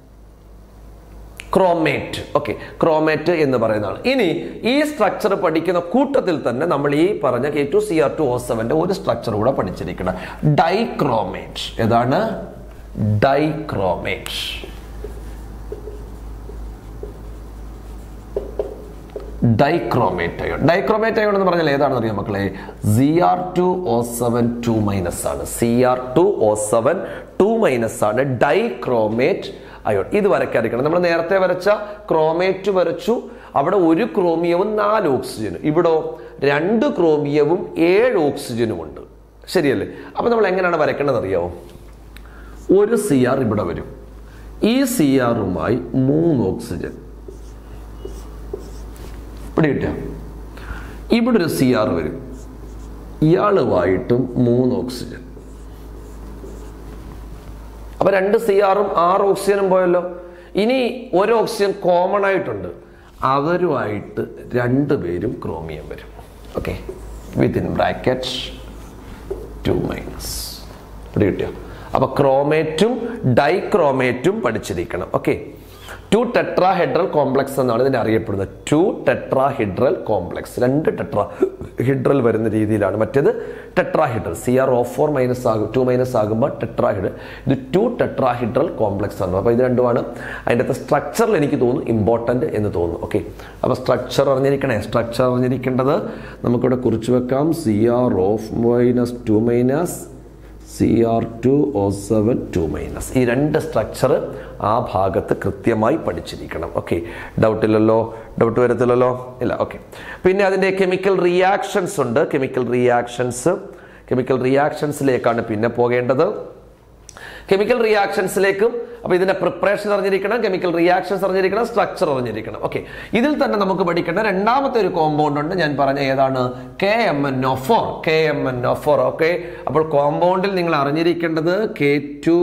ക്രോമേറ്റ് ഓക്കെ ക്രോമേറ്റ് എന്ന് പറയുന്നതാണ് ഇനി ഈ സ്ട്രക്ചർ പഠിക്കുന്ന കൂട്ടത്തിൽ തന്നെ നമ്മൾ ഈ പറഞ്ഞ K two C R two O സെവന്റെ ഒരു സ്ട്രക്ചർ കൂടെ പഠിച്ചിരിക്കണം ഡൈക്രോമേറ്റ് ഏതാണ് dichromate dichromate ion dichromate ion എന്ന് പറഞ്ഞാൽ ഏതാണെന്ന് അറിയാം മക്കളെ C R two O seven two minus ആണ് C R two O seven two minus ആണ് ഡൈക്രോമേറ്റ് അയോൺ ഇത് വരയ്ക്കാതിരിക്കണം നമ്മൾ നേരത്തെ വരച്ച ക്രോമേറ്റ് വരച്ചു അവിടെ ഒരു ക്രോമിയവും നാല് ഓക്സിജനും ഇവിടെ രണ്ട് ക്രോമിയവും ഏഴ് ഓക്സിജനും ഉണ്ട് ശരിയല്ലേ അപ്പൊ നമ്മൾ എങ്ങനെയാണ് വരയ്ക്കേണ്ടത് അറിയാമോ ഒരു സി ആർ ഇവിടെ വരും ഈ സി ആറുമായി മൂന്ന് ഓക്സിജൻ ഇവിടെ കിട്ടിയ ഇവിടെ ഒരു സി ആർ വരും ഇയാളുമായിട്ടും മൂന്ന് ഓക്സിജൻ അപ്പൊ രണ്ട് സി ആറും ആറ് ഓക്സിജനും പോയല്ലോ ഇനി ഒരു ഓക്സിജൻ കോമൺ ആയിട്ടുണ്ട് അവരുമായിട്ട് രണ്ടുപേരും ക്രോമിയം വരും okay within bracket two minus ഇവിടെ കിട്ടിയോ അപ്പൊ ക്രോമേറ്റും ഡൈക്രോമേറ്റും പഠിച്ചിരിക്കണം ഓക്കെ ടു ടെട്രാഹെഡ്രൽ കോംപ്ലക്സ് എന്നാണ് ഇതിനെ അറിയപ്പെടുന്നത് ടു ടെട്രാഹിഡ്രൽ കോംപ്ലക്സ് രണ്ട് ടെട്രാ ഹിഡ്രൽ വരുന്ന രീതിയിലാണ് മറ്റേത് tetrahedral C R O four minus ആകും ടു മൈനസ് ആകുമ്പോൾ ടെട്രാഹിഡ്രൽ ഇത് ടു ടെട്രാഹിഡ്രൽ കോംപ്ലക്സ് ആണ് അപ്പോൾ ഇത് രണ്ടുമാണ് അതിൻ്റെ അകത്ത് സ്ട്രക്ചറിൽ എനിക്ക് തോന്നുന്നു ഇമ്പോർട്ടൻ്റ് എന്ന് തോന്നുന്നു ഓക്കെ അപ്പോൾ സ്ട്രക്ചർ അറിഞ്ഞിരിക്കണേ സ്ട്രക്ചർ അറിഞ്ഞിരിക്കേണ്ടത് നമുക്കിവിടെ കുറിച്ച് വെക്കാം C R of minus two minus C R two O seven two minus ഈ രണ്ട് സ്ട്രക്ചർ ആ ഭാഗത്ത് കൃത്യമായി പഠിച്ചിരിക്കണം ഓക്കെ ഡൗട്ട് ഇല്ലല്ലോ ഡൗട്ട് വരത്തില്ലല്ലോ ഇല്ല ഓക്കെ പിന്നെ അതിൻ്റെ കെമിക്കൽ റിയാക്ഷൻസ് ഉണ്ട് കെമിക്കൽ റിയാക്ഷൻസ് കെമിക്കൽ റിയാക്ഷൻസിലേക്കാണ് പിന്നെ പോകേണ്ടത് കെമിക്കൽ റിയാക്ഷൻസിലേക്കും അപ്പൊ ഇതിന്റെ പ്രിപ്പറേഷൻ അറിഞ്ഞിരിക്കണം കെമിക്കൽ റിയാക്ഷൻസ് അറിഞ്ഞിരിക്കണം സ്ട്രക്ചർ അറിഞ്ഞിരിക്കണം ഓക്കെ ഇതിൽ തന്നെ നമുക്ക് പഠിക്കേണ്ട രണ്ടാമത്തെ ഒരു കോമ്പൗണ്ട് ഉണ്ട് ഞാൻ പറഞ്ഞ ഏതാണ് K M N O four K M N O four okay അപ്പോൾ കോമ്പൗണ്ടിൽ നിങ്ങൾ അറിഞ്ഞിരിക്കേണ്ടത് K two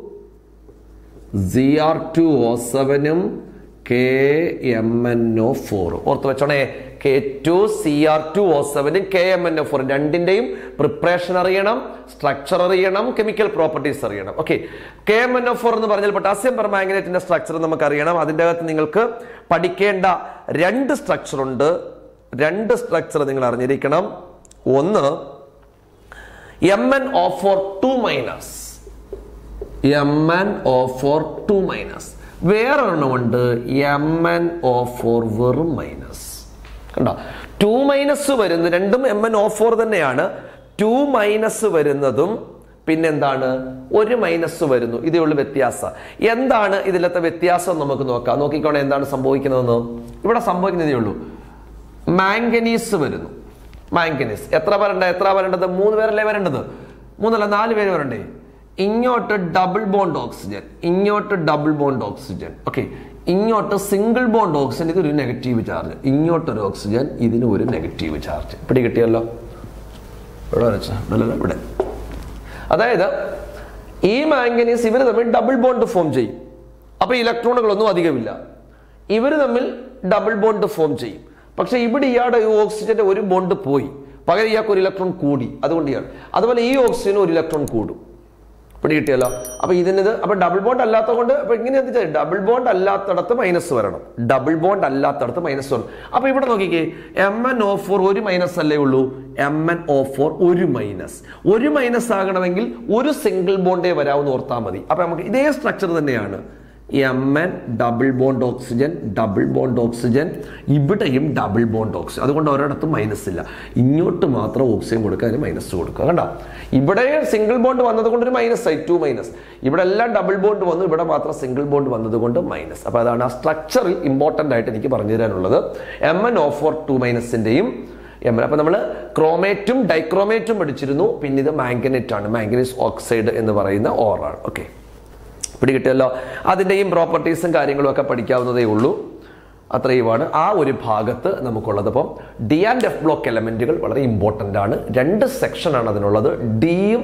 C R two O സെവനും K M N O four ഓർത്ത് വെച്ചോണേ K two C R two O സെവനും K M N O four രണ്ടിന്റെയും preparation അറിയണം സ്ട്രക്ചർ അറിയണം കെമിക്കൽ പ്രോപ്പർട്ടീസ് അറിയണം okay K M N O four എന്ന് പറഞ്ഞാൽ പൊട്ടാസ്യം പെർമാംഗനേറ്റിന്റെ സ്ട്രക്ചർ നമുക്ക് അറിയണം അതിൻ്റെ അകത്ത് നിങ്ങൾക്ക് പഠിക്കേണ്ട രണ്ട് സ്ട്രക്ചർ ഉണ്ട് രണ്ട് സ്ട്രക്ചർ നിങ്ങൾ അറിഞ്ഞിരിക്കണം ഒന്ന് M N O four two minus M N O four two minus വേറൊരെണ്ണമുണ്ട് എം എൻ ഒ ഫോർ വെറും മൈനസ് കണ്ടോ ടു മൈനസ് വരുന്നത് രണ്ടും എം എൻ ഒ ഫോർ തന്നെയാണ് ടു മൈനസ് വരുന്നതും പിന്നെന്താണ് ഒരു മൈനസ് വരുന്നു ഇതേ ഉള്ളൂ വ്യത്യാസം എന്താണ് ഇതിലത്തെ വ്യത്യാസം നമുക്ക് നോക്കാം നോക്കിക്കോണേ എന്താണ് സംഭവിക്കുന്നതെന്ന് ഇവിടെ സംഭവിക്കുന്നതേ ഉള്ളൂ മാംഗനീസ് വരുന്നു മാംഗനീസ് എത്ര വരണ്ട എത്ര വരേണ്ടത് മൂന്ന് പേരല്ലേ വരേണ്ടത് മൂന്നല്ല നാല് പേര് വരണ്ടേ ഇങ്ങോട്ട് ഡബിൾ ബോണ്ട് ഓക്സിജൻ ഇങ്ങോട്ട് ഡബിൾ ബോണ്ട് ഓക്സിജൻ ഓക്കെ ഇങ്ങോട്ട് സിംഗിൾ ബോണ്ട് ഓക്സിജൻ ഇതൊരു നെഗറ്റീവ് ചാർജ് ഇങ്ങോട്ടൊരു ഓക്സിജൻ ഇതിന് ഒരു നെഗറ്റീവ് ചാർജ് പിടി കിട്ടിയല്ലോ ഇവിടെ വരച്ച ഇവിടെ അതായത് ഈ മാംഗനീസ് ഇവർ തമ്മിൽ ഡബിൾ ബോണ്ട് ഫോം ചെയ്യും അപ്പൊ ഇലക്ട്രോണുകളൊന്നും അധികമില്ല ഇവർ തമ്മിൽ ഡബിൾ ബോണ്ട് ഫോം ചെയ്യും പക്ഷെ ഇവിടെ ഇയാളുടെ ഈ ഓക്സിജന്റെ ഒരു ബോണ്ട് പോയി പകരം ഇയാൾക്ക് ഒരു ഇലക്ട്രോൺ കൂടി അതുകൊണ്ട് ഇയാൾ അതുപോലെ ഈ ഓക്സിജന് ഒരു ഇലക്ട്രോൺ കൂടും പിടി കിട്ടിയല്ലോ അപ്പൊ ഇതിനിത് അപ്പൊ ഡബിൾ ബോണ്ട് അല്ലാത്ത കൊണ്ട് അപ്പൊ ഇങ്ങനെ എന്ത് ചെയ്യും ഡബിൾ ബോണ്ട് അല്ലാത്തടത്ത് മൈനസ് വരണം ഡബിൾ ബോണ്ട് അല്ലാത്തടത്ത് മൈനസ് വരണം അപ്പൊ ഇവിടെ നോക്കിക്കേ എം എൻ ഒ ഫോർ ഒരു മൈനസ് അല്ലേ ഉള്ളൂ എം എൻ ഒ ഫോർ ഒരു മൈനസ് ഒരു മൈനസ് ആകണമെങ്കിൽ ഒരു സിംഗിൾ ബോണ്ടേ വരാവുന്ന ഓർത്താൽ മതി അപ്പൊ നമുക്ക് ഇതേ സ്ട്രക്ചർ തന്നെയാണ് M N double bond oxygen double bond oxygen ഇവിടെയും ഡബിൾ ബോണ്ട് ഓക്സിജൻ അതുകൊണ്ട് ഒരിടത്തും മൈനസ് ഇല്ല ഇങ്ങോട്ട് മാത്രം ഓക്സിജൻ കൊടുക്കുക അതിന് മൈനസ് കൊടുക്കുക കണ്ട ഇവിടെ സിംഗിൾ ബോണ്ട് വന്നത് കൊണ്ട് ഒരു മൈനസ് ആയി ടു മൈനസ് ഇവിടെ എല്ലാം ഡബിൾ ബോണ്ട് വന്നു ഇവിടെ മാത്രം സിംഗിൾ ബോണ്ട് വന്നത് കൊണ്ട് മൈനസ് അപ്പോൾ അതാണ് ആ സ്ട്രക്ചറിൽ ഇമ്പോർട്ടൻ്റ് ആയിട്ട് എനിക്ക് പറഞ്ഞു തരാനുള്ളത് M N O four two മൈനസിൻ്റെയും എം എൻ അപ്പോൾ നമ്മൾ ക്രോമേറ്റും ഡൈക്രോമേറ്റും പഠിച്ചിരുന്നു പിന്നെ ഇത് മാംഗനേറ്റ് ആണ് മാംഗനീസ് ഓക്സൈഡ് എന്ന് പറയുന്ന ഓറാണ് ഓക്കെ പിടികിട്ടിയല്ലോ അതിൻ്റെയും പ്രോപ്പർട്ടീസും കാര്യങ്ങളും ഒക്കെ പഠിക്കാവുന്നതേ ഉള്ളൂ അത്രയുമാണ് ആ ഒരു ഭാഗത്ത് നമുക്കുള്ളത് അപ്പം ഡി ആൻഡ് എഫ് ബ്ലോക്ക് എലമെന്റുകൾ വളരെ ഇമ്പോർട്ടൻ്റ് ആണ് രണ്ട് സെക്ഷനാണ് അതിനുള്ളത് ഡിയും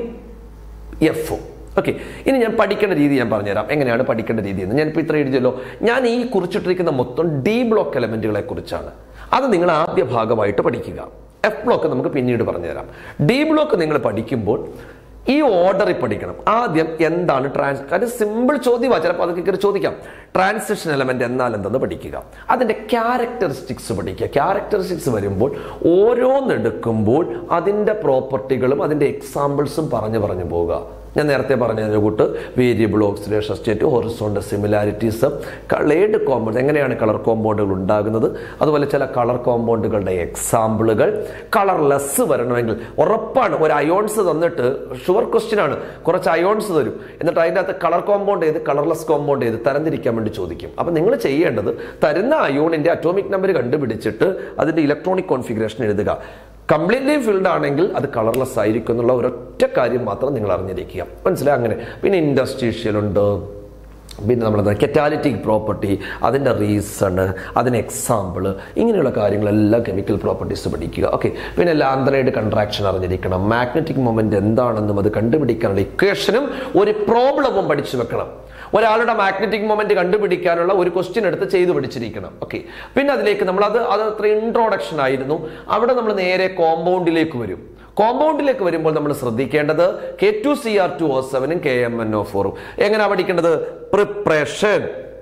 എഫും ഓക്കെ ഇനി ഞാൻ പഠിക്കേണ്ട രീതി ഞാൻ പറഞ്ഞുതരാം എങ്ങനെയാണ് പഠിക്കേണ്ട രീതി എന്ന് ഞാൻ ഇപ്പോൾ ഇത്ര എഴുതിയല്ലോ ഞാൻ ഈ കുറിച്ചിട്ടിരിക്കുന്ന മൊത്തം ഡി ബ്ലോക്ക് എലമെന്റുകളെ കുറിച്ചാണ് അത് നിങ്ങൾ ആദ്യ ഭാഗമായിട്ട് പഠിക്കുക എഫ് ബ്ലോക്ക് നമുക്ക് പിന്നീട് പറഞ്ഞുതരാം ഡി ബ്ലോക്ക് നിങ്ങൾ പഠിക്കുമ്പോൾ ഈ ഓർഡറിൽ പഠിക്കണം ആദ്യം എന്താണ് ട്രാൻസ് കാര്യം സിമ്പിൾ ചോദ്യമാണ് ചിലപ്പോൾ അതൊക്കെ കയറി ചോദിക്കാം ട്രാൻസിഷൻ എലമെന്റ് എന്നാൽ എന്തെന്ന് പഠിക്കുക അതിന്റെ ക്യാരക്ടറിസ്റ്റിക്സ് പഠിക്കുക ക്യാരക്ടറിസ്റ്റിക്സ് വരുമ്പോൾ ഓരോന്നെടുക്കുമ്പോൾ അതിന്റെ പ്രോപ്പർട്ടികളും അതിന്റെ എക്സാമ്പിൾസും പറഞ്ഞു പറഞ്ഞു പോവുക ഞാൻ നേരത്തെ പറഞ്ഞതിന് കൂട്ട് variable oxidation state horizontal similarities coloured compound എങ്ങനെയാണ് കളർ കോമ്പൗണ്ടുകൾ ഉണ്ടാകുന്നത് അതുപോലെ ചില കളർ കോമ്പൗണ്ടുകളുടെ എക്സാമ്പിളുകൾ കളർലെസ് വരണമെങ്കിൽ ഉറപ്പാണ് ഒരു അയോൺസ് തന്നിട്ട് ഷുവർ ക്വസ്റ്റ്യൻ ആണ് കുറച്ച് അയോൺസ് തരും എന്നിട്ട് അതിൻ്റെ അകത്ത് കളർ കോമ്പൗണ്ട് ഏത് കളർലെസ് കോമ്പൗണ്ട് ഏത് തരംതിരിക്കാൻ വേണ്ടി ചോദിക്കും അപ്പം നിങ്ങൾ ചെയ്യേണ്ടത് തരുന്ന അയോണിന്റെ അറ്റോമിക് നമ്പർ കണ്ടുപിടിച്ചിട്ട് അതിന്റെ ഇലക്ട്രോണിക് കോൺഫിഗറേഷൻ എഴുതുക കംപ്ലീറ്റ്ലി ഫിൽഡ് ആണെങ്കിൽ അത് കളർലെസ് ആയിരിക്കും എന്നുള്ള ഒരൊറ്റ കാര്യം മാത്രം നിങ്ങൾ അറിഞ്ഞിരിക്കുക മനസ്സിലായി അങ്ങനെ പിന്നെ ഇൻഡസ്ട്രീഷ്യൽ ഉണ്ട് പിന്നെ നമ്മളത് കെറ്റാലിറ്റിക് പ്രോപ്പർട്ടി അതിൻ്റെ റീസൺ അതിന് എക്സാമ്പിൾ ഇങ്ങനെയുള്ള കാര്യങ്ങളെല്ലാം കെമിക്കൽ പ്രോപ്പർട്ടീസ് പഠിക്കുക ഓക്കെ പിന്നെ ലാന്ത്രൈഡ് കൺട്രാക്ഷൻ അറിഞ്ഞിരിക്കണം മാഗ്നറ്റിക് മൊമെന്റ് എന്താണെന്നും അത് കണ്ടുപിടിക്കാനുള്ള ഇക്വേഷനും ഒരു പ്രോബ്ലവും പഠിച്ചു വെക്കണം ഒരാളുടെ മാഗ്നറ്റിക് മൊമെന്റ് കണ്ടുപിടിക്കാനുള്ള ഒരു ക്വസ്റ്റ്യൻ എടുത്ത് ചെയ്തു പഠിച്ചിരിക്കണം ഓക്കെ പിന്നെ അതിലേക്ക് നമ്മൾ അത് അത് അത്ര ഇൻട്രോഡക്ഷൻ ആയിരുന്നു അവിടെ നമ്മൾ നേരെ കോമ്പൗണ്ടിലേക്ക് വരും കോമ്പൗണ്ടിലേക്ക് വരുമ്പോൾ നമ്മൾ ശ്രദ്ധിക്കേണ്ടത് K two C R two O സെവനും കെ എം എൻ ഒ ഫോറും എങ്ങനെയാ പഠിക്കേണ്ടത് preparation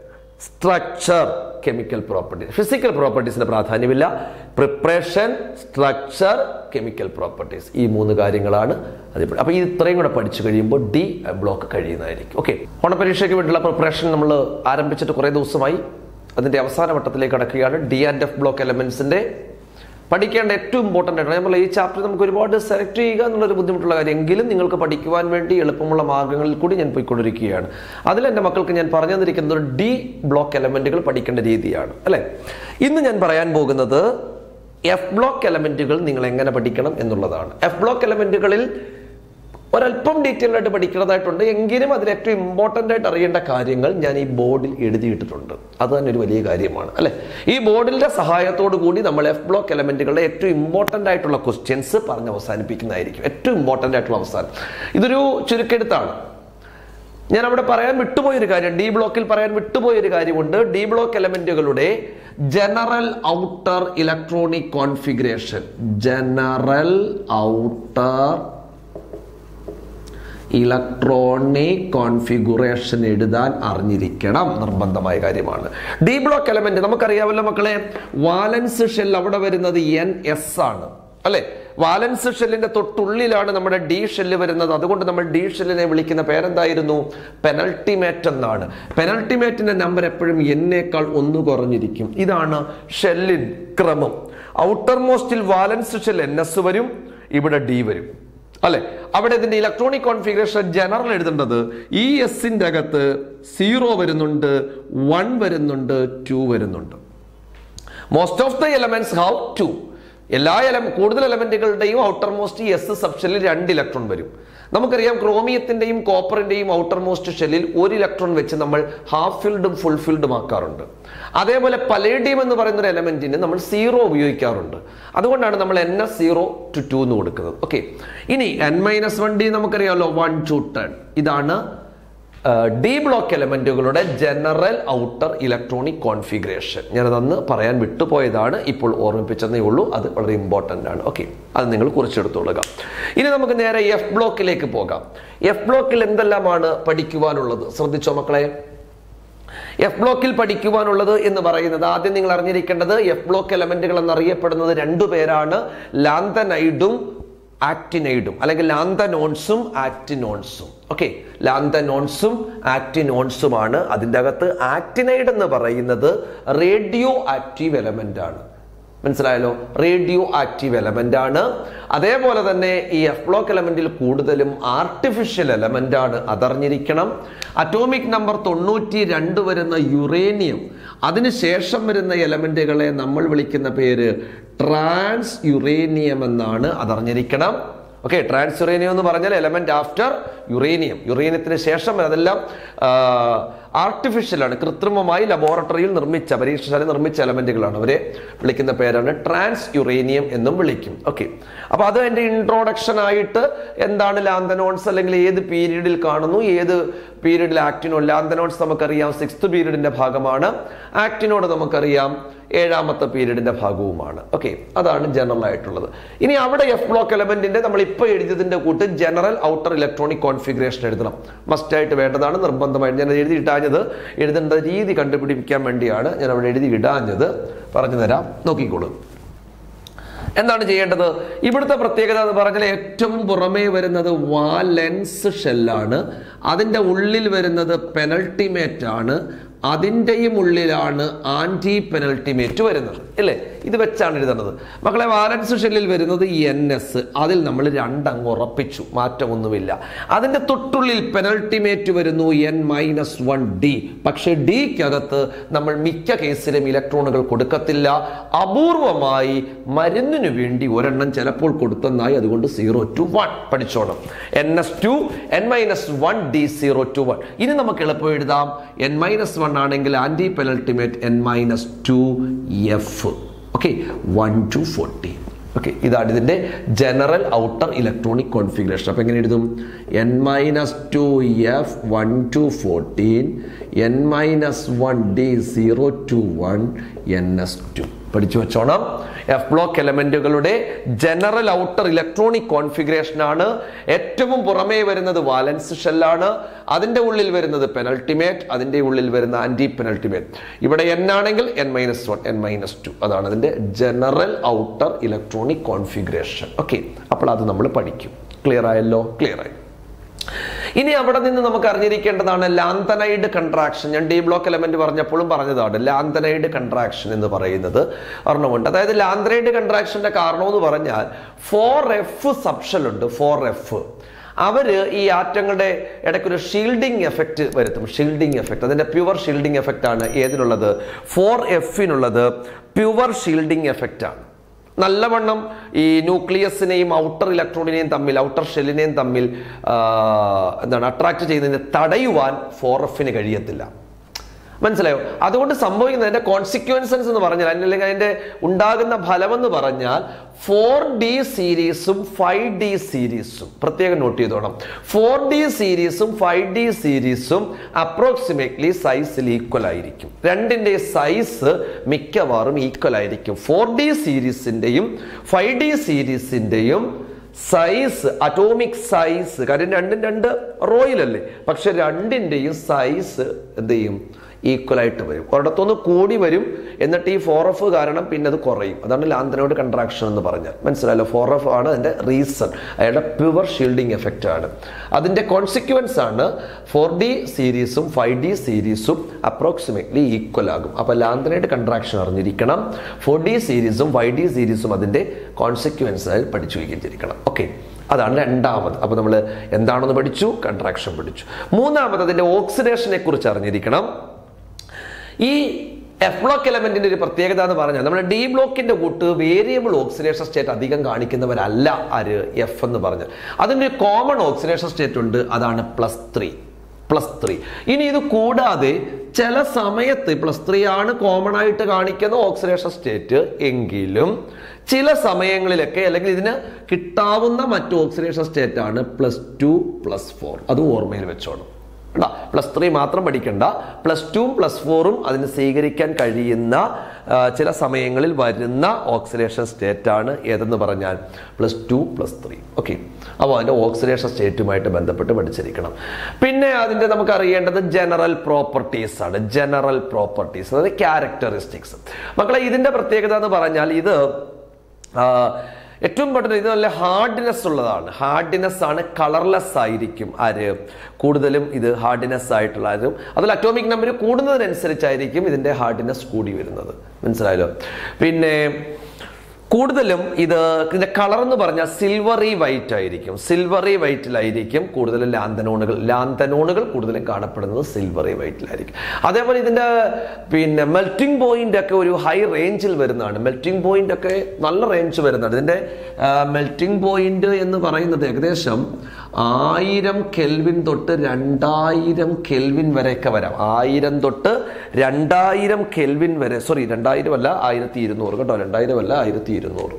structure chemical properties physical പ്രോപ്പർട്ടീസിന് പ്രാധാന്യമില്ല പ്രിപ്പറേഷൻ സ്ട്രക്ചർ കെമിക്കൽ പ്രോപ്പർട്ടീസ് ഈ മൂന്ന് കാര്യങ്ങളാണ് അതിൽ അപ്പോൾ ഈ ഇത്രയും കൂടെ പഠിച്ചു കഴിയുമ്പോൾ ഡി ബ്ലോക്ക് കഴിയുന്നതായിരിക്കും ഓക്കെ ഓണപരീക്ഷയ്ക്ക് വേണ്ടിയുള്ള പ്രിപ്പറേഷൻ നമ്മൾ ആരംഭിച്ചിട്ട് കുറേ ദിവസമായി അതിന്റെ അവസാന വട്ടത്തിലേക്ക് കടക്കുകയാണ് ഡി ആൻഡ് എഫ് ബ്ലോക്ക് എലമെന്റ്സിന്റെ പഠിക്കേണ്ട ഏറ്റവും ഇമ്പോർട്ടൻ്റ് ആണ് നമ്മൾ ഈ ചാപ്റ്റർ നമുക്ക് ഒരുപാട് സെലക്ട് ചെയ്യുക എന്നുള്ളൊരു ബുദ്ധിമുട്ടുള്ള കാര്യം എങ്കിലും നിങ്ങൾക്ക് പഠിക്കുവാൻ വേണ്ടി എളുപ്പമുള്ള മാർഗ്ഗങ്ങളിൽ കൂടി ഞാൻ പോയിക്കൊണ്ടിരിക്കുകയാണ് അതിൽ എൻ്റെ മക്കൾക്ക് ഞാൻ പറഞ്ഞു തന്നിരിക്കുന്നത് ഡി ബ്ലോക്ക് എലമെന്റുകൾ പഠിക്കേണ്ട രീതിയാണ് അല്ലെ ഇന്ന് ഞാൻ പറയാൻ പോകുന്നത് എഫ് ബ്ലോക്ക് എലമെന്റുകൾ നിങ്ങൾ എങ്ങനെ പഠിക്കണം എന്നുള്ളതാണ് എഫ് ബ്ലോക്ക് എലമെന്റുകളിൽ ഒരല്പം ഡീറ്റെയിൽ ആയിട്ട് പഠിക്കുന്നതായിട്ടുണ്ട് എങ്കിലും അതിൽ ഏറ്റവും ഇമ്പോർട്ടൻ്റ് ആയിട്ട് അറിയേണ്ട കാര്യങ്ങൾ ഞാൻ ഈ ബോർഡിൽ എഴുതിയിട്ടിട്ടുണ്ട് അത് തന്നെ ഒരു വലിയ കാര്യമാണ് അല്ലെ ഈ ബോർഡിന്റെ സഹായത്തോടു കൂടി നമ്മൾ എഫ് ബ്ലോക്ക് എലമെന്റുകളുടെ ഏറ്റവും ഇമ്പോർട്ടൻ്റ് ആയിട്ടുള്ള ക്വസ്റ്റ്യൻസ് പറഞ്ഞ് അവസാനിപ്പിക്കുന്നതായിരിക്കും ഏറ്റവും ഇമ്പോർട്ടൻ്റ് ആയിട്ടുള്ള അവസാനം ഇതൊരു ചുരുക്കെടുത്താണ് ഞാൻ അവിടെ പറയാൻ വിട്ടുപോയൊരു കാര്യം ഡി ബ്ലോക്കിൽ പറയാൻ വിട്ടുപോയൊരു കാര്യമുണ്ട് ഡി ബ്ലോക്ക് എലമെന്റുകളുടെ general outer electronic configuration general outer electronic configuration എഴുതാൻ അറിഞ്ഞിരിക്കണം നിർബന്ധമായ കാര്യമാണ് ഡി ബ്ലോക്ക് എലമെന്റ് നമുക്കറിയാമല്ലോ മക്കളെ വാലൻസ് ഷെൽ അവിടെ വരുന്നത് എൻ എസ് ആണ് അല്ലെ വാലൻസ് ഷെല്ലിന്റെ തൊട്ടുള്ളിലാണ് നമ്മുടെ ഡി ഷെല്ല് വരുന്നത് അതുകൊണ്ട് നമ്മൾ ഡി ഷെല്ലിനെ വിളിക്കുന്ന പേരെന്തായിരുന്നു പെനൾട്ടിമേറ്റ് എന്നാണ് പെനൾട്ടിമേറ്റിന്റെ നമ്പർ എപ്പോഴും എന്നേക്കാൾ ഒന്ന് കുറഞ്ഞിരിക്കും ഇതാണ് ഷെല്ലിൻ ക്രമം ഔട്ടർ മോസ്റ്റിൽ വാലൻസ് ഷെൽ എൻ എസ് വരും ഇവിടെ ഡി വരും അല്ലെ അവിടെ ഇതിന്റെ ഇലക്ട്രോണിക് കോൺഫിഗറേഷൻ ജനറൽ എഴുതേണ്ടത് ഈ എസിന്റെ അകത്ത് സീറോ വരുന്നുണ്ട് വൺ വരുന്നുണ്ട് ടു വരുന്നുണ്ട് most of the elements have two എല്ലാ എലം കൂടുതൽ എലമെന്റുകളുടെയും ഔട്ടർ മോസ്റ്റ് എസ് സബ് ഷെല്ലിൽ രണ്ട് ഇലക്ട്രോൺ വരും നമുക്കറിയാം ക്രോമിയത്തിന്റെയും കോപ്പറിന്റെയും ഔട്ടർ മോസ്റ്റ് ഷെല്ലിൽ ഒരു ഇലക്ട്രോൺ വെച്ച് നമ്മൾ ഹാഫ് ഫിൽഡും ഫുൾ ഫിൽഡും ആക്കാറുണ്ട് അതേപോലെ പലേഡിയം എന്ന് പറയുന്ന ഒരു എലമെന്റിന് നമ്മൾ സീറോ ഉപയോഗിക്കാറുണ്ട് അതുകൊണ്ടാണ് നമ്മൾ N S zero to two എന്ന് കൊടുക്കുന്നത് ഓക്കെ ഇനി എൻ മൈനസ് വൺ ഡി നമുക്കറിയാമല്ലോ വൺ ടു ടെൻ ഇതാണ് ഡി ബ്ലോക്ക് എലമെന്റുകളുടെ ജനറൽ ഔട്ടർ ഇലക്ട്രോണിക് കോൺഫിഗറേഷൻ ഞാനതന്ന് പറയാൻ വിട്ടുപോയതാണ് ഇപ്പോൾ ഓർമ്മിപ്പിച്ചതേ ഉള്ളൂ അത് വളരെ ഇമ്പോർട്ടൻ്റ് ആണ് ഓക്കെ അത് നിങ്ങൾ കുറിച്ചെടുത്തോളുക ഇനി നമുക്ക് നേരെ എഫ് ബ്ലോക്കിലേക്ക് പോകാം എഫ് ബ്ലോക്കിൽ എന്തെല്ലാമാണ് പഠിക്കുവാനുള്ളത് ശ്രദ്ധിച്ചോ മക്കളെ എഫ് ബ്ലോക്കിൽ പഠിക്കുവാനുള്ളത് എന്ന് പറയുന്നത് ആദ്യം നിങ്ങൾ അറിഞ്ഞിരിക്കേണ്ടത് എഫ് ബ്ലോക്ക് എലമെന്റുകൾ എന്നറിയപ്പെടുന്നത് രണ്ടു പേരാണ് ലാന്തനൈഡും ആക്ടിനൈഡും അല്ലെങ്കിൽ ലാന്തനോൺസും ആക്ടിനോൺസും ഓക്കെ ലാന്തനോൺസും ആക്ടിനോൺസുമാണ് അതിൻ്റെ അകത്ത് ആക്ടിനൈഡ് എന്ന് പറയുന്നത് റേഡിയോ ആക്റ്റീവ് എലമെന്റ് ആണ് മനസ്സിലായല്ലോ റേഡിയോ ആക്റ്റീവ് എലമെന്റ് ആണ് അതേപോലെ തന്നെ ഈ എഫ് ബ്ലോക്ക് എലമെന്റിൽ കൂടുതലും ആർട്ടിഫിഷ്യൽ എലമെന്റ് ആണ് അതറിഞ്ഞിരിക്കണം അറ്റോമിക് നമ്പർ തൊണ്ണൂറ്റി രണ്ട് വരുന്ന യുറേനിയം അതിനുശേഷം വരുന്ന എലമെന്റുകളെ നമ്മൾ വിളിക്കുന്ന പേര് ട്രാൻസ് യുറേനിയം എന്നാണ് അതറിഞ്ഞിരിക്കണം ഓക്കെ ട്രാൻസ് യുറേനിയം എന്ന് പറഞ്ഞാൽ എലമെന്റ് ആഫ്റ്റർ യുറേനിയം യുറേനിയത്തിന് ശേഷം അതെല്ലാം ആർട്ടിഫിഷ്യലാണ് കൃത്രിമമായി ലബോറട്ടറിയിൽ നിർമ്മിച്ച പരീക്ഷശാല നിർമ്മിച്ച എലമെന്റുകളാണ് അവരെ വിളിക്കുന്ന പേരാണ് ട്രാൻസ് യുറേനിയം എന്നും വിളിക്കും ഓക്കെ അപ്പൊ അത് എൻ്റെ ഇൻട്രോഡക്ഷൻ ആയിട്ട് എന്താണ് ലാന്തനോൺസ് അല്ലെങ്കിൽ ഏത് പീരീഡിൽ കാണുന്നു ഏത് പീരീഡിൽ ആക്ടിനോ ലാന്തനോൺസ് നമുക്കറിയാം സിക്സ്ത് പീരീഡിന്റെ ഭാഗമാണ് ആക്ടിനോട് നമുക്കറിയാം ഏഴാമത്തെ പീരീഡിന്റെ ഭാഗവുമാണ് ഓക്കെ അതാണ് ജനറൽ ആയിട്ടുള്ളത് ഇനി അവിടെ എഫ് ബ്ലോക്ക് എലമെന്റിന്റെ നമ്മൾ ഇപ്പോൾ എഴുതിയതിന്റെ കൂട്ട് ജനറൽ ഔട്ടർ ഇലക്ട്രോണിക് കോൺഫിഗറേഷൻ എഴുതണം മസ്റ്റ് ആയിട്ട് വേണ്ടതാണ് നിർബന്ധമായിട്ട് ഞാൻ എഴുതി ഇടാഞ്ഞത് എഴുതേണ്ട രീതി കണ്ടുപിടിപ്പിക്കാൻ വേണ്ടിയാണ് ഞാൻ അവിടെ എഴുതി ഇടാഞ്ഞത് പറഞ്ഞു തരാം നോക്കിക്കോളൂ എന്താണ് ചെയ്യേണ്ടത് ഇവിടുത്തെ പ്രത്യേകത എന്ന് പറഞ്ഞാൽ ഏറ്റവും പുറമേ വരുന്നത് വാലൻസ് ഷെല്ലാണ് അതിൻ്റെ ഉള്ളിൽ വരുന്നത് പെനൾട്ടിമേറ്റ് ആണ് അതിൻ്റെയും ഉള്ളിലാണ് ആൻറ്റി പെനൾട്ടിമേറ്റ് വരുന്നത് അല്ലേ ഇത് വെച്ചാണ് എഴുതുന്നത് മക്കളെ വാലൻസ് ഷെല്ലിൽ വരുന്നത് എൻ എസ് അതിൽ നമ്മൾ രണ്ടങ്ങ് ഉറപ്പിച്ചു മാറ്റമൊന്നുമില്ല അതിൻ്റെ തൊട്ടുള്ളിൽ പെനൾട്ടിമേറ്റ് വരുന്നു എൻ മൈനസ് വൺ ഡി പക്ഷേ ഡിക്കകത്ത് നമ്മൾ മിക്ക കേസിലും ഇലക്ട്രോണുകൾ കൊടുക്കത്തില്ല അപൂർവമായി മരുന്നിനു വേണ്ടി ഒരെണ്ണം ചിലപ്പോൾ കൊടുത്തെന്നായി അതുകൊണ്ട് സീറോ ടു വൺ പഠിച്ചോണം N S two N minus one D zero to one ഇനി നമുക്ക് എളുപ്പം എഴുതാം എൻ മൈനസ് വൺ ആണെങ്കിൽ antepenultimate N minus two F okay one to fourteen okay ഇതാണ് ഇതിന്റെ ജനറൽ ഔട്ടർ ഇലക്ട്രോണിക് കോൺഫിഗറേഷൻ അപ്പൊ എങ്ങനെ എഴുതും N minus two F one to fourteen N minus one D zero to one N S two പഠിച്ചു വെച്ചോണം F block എലമെന്റുകളുടെ general outer electronic configuration ആണ് ഏറ്റവും പുറമേ വരുന്നത് വാലൻസ് ഷെല്ലാണ് അതിന്റെ ഉള്ളിൽ വരുന്നത് പെനൾട്ടിമേറ്റ് അതിന്റെ ഉള്ളിൽ വരുന്ന ആന്റി പെനൾട്ടിമേറ്റ് ഇവിടെ എൻ ആണെങ്കിൽ N minus one N minus two അതാണ് അതിന്റെ general outer electronic configuration okay അപ്പോൾ അത് നമ്മൾ പഠിക്കും ക്ലിയർ ആയല്ലോ ക്ലിയർ ആയി ഇനി അവിടെ നിന്ന് നമുക്ക് അറിഞ്ഞിരിക്കേണ്ടതാണ് ലാന്തനൈഡ് കൺട്രാക്ഷൻ ഞാൻ ഡി ബ്ലോക്ക് എലമെന്റ് പറഞ്ഞപ്പോഴും പറഞ്ഞതാണ് ലാന്തനൈഡ് കൺട്രാക്ഷൻ എന്ന് പറയുന്നത് ഒരെണ്ണമുണ്ട് അതായത് ലാന്തനൈഡ് കൺട്രാക്ഷന്റെ കാരണം എന്ന് പറഞ്ഞാൽ ഫോർ എഫ് സബ്ഷൽ ഉണ്ട് ഫോർ എഫ് അവര് ഈ ആറ്റങ്ങളുടെ ഇടയ്ക്ക് ഒരു ഷീൽഡിംഗ് എഫക്റ്റ് വരുത്തും ഷീൽഡിംഗ് എഫക്റ്റ് അതിന്റെ പ്യുവർ ഷീൽഡിംഗ് എഫക്റ്റ് ആണ് ഏതിനുള്ളത് ഫോർ എഫിനുള്ളത് പ്യുവർ ഷീൽഡിംഗ് എഫക്റ്റ് ആണ് നല്ലവണ്ണം ഈ ന്യൂക്ലിയസിനെയും ഔട്ടർ ഇലക്ട്രോണിനെയും തമ്മിൽ ഔട്ടർ ഷെല്ലിനെയും തമ്മിൽ ആ, എന്താണ് അട്രാക്ട് ചെയ്യുന്നതിന് തടയുവാൻ ഫോർ എഫിന് കഴിയത്തില്ല മനസ്സിലായോ അതുകൊണ്ട് സംഭവിക്കുന്നത് അതിന്റെ കോൺസിക്വൻസസ് എന്ന് പറഞ്ഞാൽ അല്ലെങ്കിൽ അതിന്റെ ഉണ്ടാകുന്ന ഫലമെന്ന് പറഞ്ഞാൽ ഫോർ ഡി സീരീസും ഫൈവ് ഡി സീരീസും പ്രത്യേകം നോട്ട് ചെയ്തോണം ഫോർ ഡി സീരീസും ഫൈവ് ഡി സീരീസും അപ്രോക്സിമേറ്റ്ലി സൈസിൽ ഈക്വൽ ആയിരിക്കും രണ്ടിന്റെ സൈസ് മിക്കവാറും ഈക്വൽ ആയിരിക്കും ഫോർ ഡി സീരീസിന്റെയും ഫൈവ് ഡി സീരീസിന്റെയും സൈസ് അറ്റോമിക് സൈസ് കാര്യം രണ്ടും രണ്ട് റോയിലല്ലേ പക്ഷെ രണ്ടിന്റെയും സൈസ് എന്ത് ചെയ്യും ഈക്വൽ ആയിട്ട് വരും ഒരിടത്തുനിന്ന് കൂടി വരും എന്നിട്ട് ഈ ഫോർ എഫ് കാരണം പിന്നെ അത് കുറയും അതാണ് ലാന്തനോട് കൺട്രാക്ഷൻ എന്ന് പറഞ്ഞാൽ മനസ്സിലായല്ലോ ഫോർ എഫ് ആണ് അതിന്റെ റീസൺ അയാളുടെ പ്യുവർ ഷീൽഡിംഗ് എഫക്റ്റ് ആണ് അതിന്റെ കോൺസിക്വൻസ് ആണ് ഫോർ ഡി സീരീസും ഫൈവ് ഡി സീരീസും അപ്രോക്സിമേറ്റ്ലി ഈക്വൽ ആകും അപ്പൊ ലാന്തനൈഡ് കൺട്രാക്ഷൻ അറിഞ്ഞിരിക്കണം ഫോർ ഡി സീരീസും ഫൈവ് ഡി സീരീസും അതിന്റെ കോൺസിക്വൻസ് ആയി പഠിച്ചു വയ്ക്കിച്ചിരിക്കണം ഓക്കെ അതാണ് രണ്ടാമത് അപ്പൊ നമ്മൾ എന്താണെന്ന് പഠിച്ചു കൺട്രാക്ഷൻ പഠിച്ചു മൂന്നാമത് അതിന്റെ ഓക്സിഡേഷനെ കുറിച്ച് അറിഞ്ഞിരിക്കണം ഈ എഫ് ബ്ലോക്ക് എലമെന്റിന്റെ ഒരു പ്രത്യേകത എന്ന് പറഞ്ഞാൽ നമ്മുടെ ഡി ബ്ലോക്കിന്റെ കൂട്ട് വേരിയബിൾ ഓക്സിഡേഷൻ സ്റ്റേറ്റ് അധികം കാണിക്കുന്നവരല്ല ആര് എഫ് എന്ന് പറഞ്ഞാൽ അതിന്റെ ഒരു കോമൺ ഓക്സിഡേഷൻ സ്റ്റേറ്റ് ഉണ്ട് അതാണ് പ്ലസ് ത്രീ പ്ലസ് ത്രീ ഇനി ഇത് കൂടാതെ ചില സമയത്ത് പ്ലസ് ത്രീ ആണ് കോമൺ ആയിട്ട് കാണിക്കുന്ന ഓക്സിഡേഷൻ സ്റ്റേറ്റ് എങ്കിലും ചില സമയങ്ങളിലൊക്കെ അല്ലെങ്കിൽ ഇതിന് കിട്ടാവുന്ന മറ്റു ഓക്സിഡേഷൻ സ്റ്റേറ്റ് ആണ് പ്ലസ് ടു പ്ലസ് ഫോർ അത് ഓർമ്മയിൽ വെച്ചോണം കേട്ടോ പ്ലസ് ത്രീ മാത്രം പഠിക്കണ്ട പ്ലസ് ടു പ്ലസ് ഫോറും അതിന് സ്വീകരിക്കാൻ കഴിയുന്ന ആ, ചില സമയങ്ങളിൽ വരുന്ന ഓക്സിഡേഷൻ സ്റ്റേറ്റ് ആണ് ഏതെന്ന് പറഞ്ഞാൽ plus two plus three okay അപ്പോൾ അതിൻ്റെ ഓക്സിഡേഷൻ സ്റ്റേറ്റുമായിട്ട് ബന്ധപ്പെട്ട് പഠിച്ചിരിക്കണം പിന്നെ അതിൻ്റെ നമുക്ക് അറിയേണ്ടത് ജനറൽ പ്രോപ്പർട്ടീസ് ആണ് ജനറൽ പ്രോപ്പർട്ടീസ് അതായത് ക്യാരക്ടറിസ്റ്റിക്സ് മക്കളെ ഇതിൻ്റെ പ്രത്യേകത എന്ന് പറഞ്ഞാൽ ഇത് ആ, ഏറ്റവും ഇമ്പോർട്ടൻ്റ് ഇത് നല്ല ഹാർഡിനെസ് ഉള്ളതാണ് ഹാർഡിനെസ് ആണ് കളർലെസ് ആയിരിക്കും ആര് കൂടുതലും ഇത് ഹാർഡിനെസ് ആയിട്ടുള്ള ആരും അതിൽ അറ്റോമിക് നമ്പർ കൂടുന്നതിനനുസരിച്ചായിരിക്കും ഇതിന്റെ ഹാർഡിനെസ് കൂടി വരുന്നത് മനസ്സിലായല്ലോ പിന്നെ കൂടുതലും ഇത് ഇതിന്റെ കളർ എന്ന് പറഞ്ഞാൽ സിൽവറി വൈറ്റ് ആയിരിക്കും സിൽവറി വൈറ്റിലായിരിക്കും കൂടുതലും ലാന്തനോണുകൾ ലാന്തനോണുകൾ കൂടുതലും കാണപ്പെടുന്നത് സിൽവറി വൈറ്റിലായിരിക്കും അതേപോലെ ഇതിന്റെ പിന്നെ മെൽറ്റിംഗ് പോയിന്റ് ഒക്കെ ഒരു ഹൈ റേഞ്ചിൽ വരുന്നതാണ് മെൽറ്റിംഗ് പോയിന്റ് ഒക്കെ നല്ല റേഞ്ച് വരുന്നതാണ് ഇതിന്റെ മെൽറ്റിംഗ് പോയിന്റ് എന്ന് പറയുന്നത് ഏകദേശം ആയിരം കെൽവിൻ തൊട്ട് രണ്ടായിരം കെൽവിൻ വരെയൊക്കെ വരാം ആയിരം തൊട്ട് രണ്ടായിരം കെൽവിൻ വരെ സോറി രണ്ടായിരം അല്ല ആയിരത്തി ഇരുന്നൂറ് കേട്ടോ രണ്ടായിരം അല്ല ആയിരത്തി ഇരുന്നൂറ്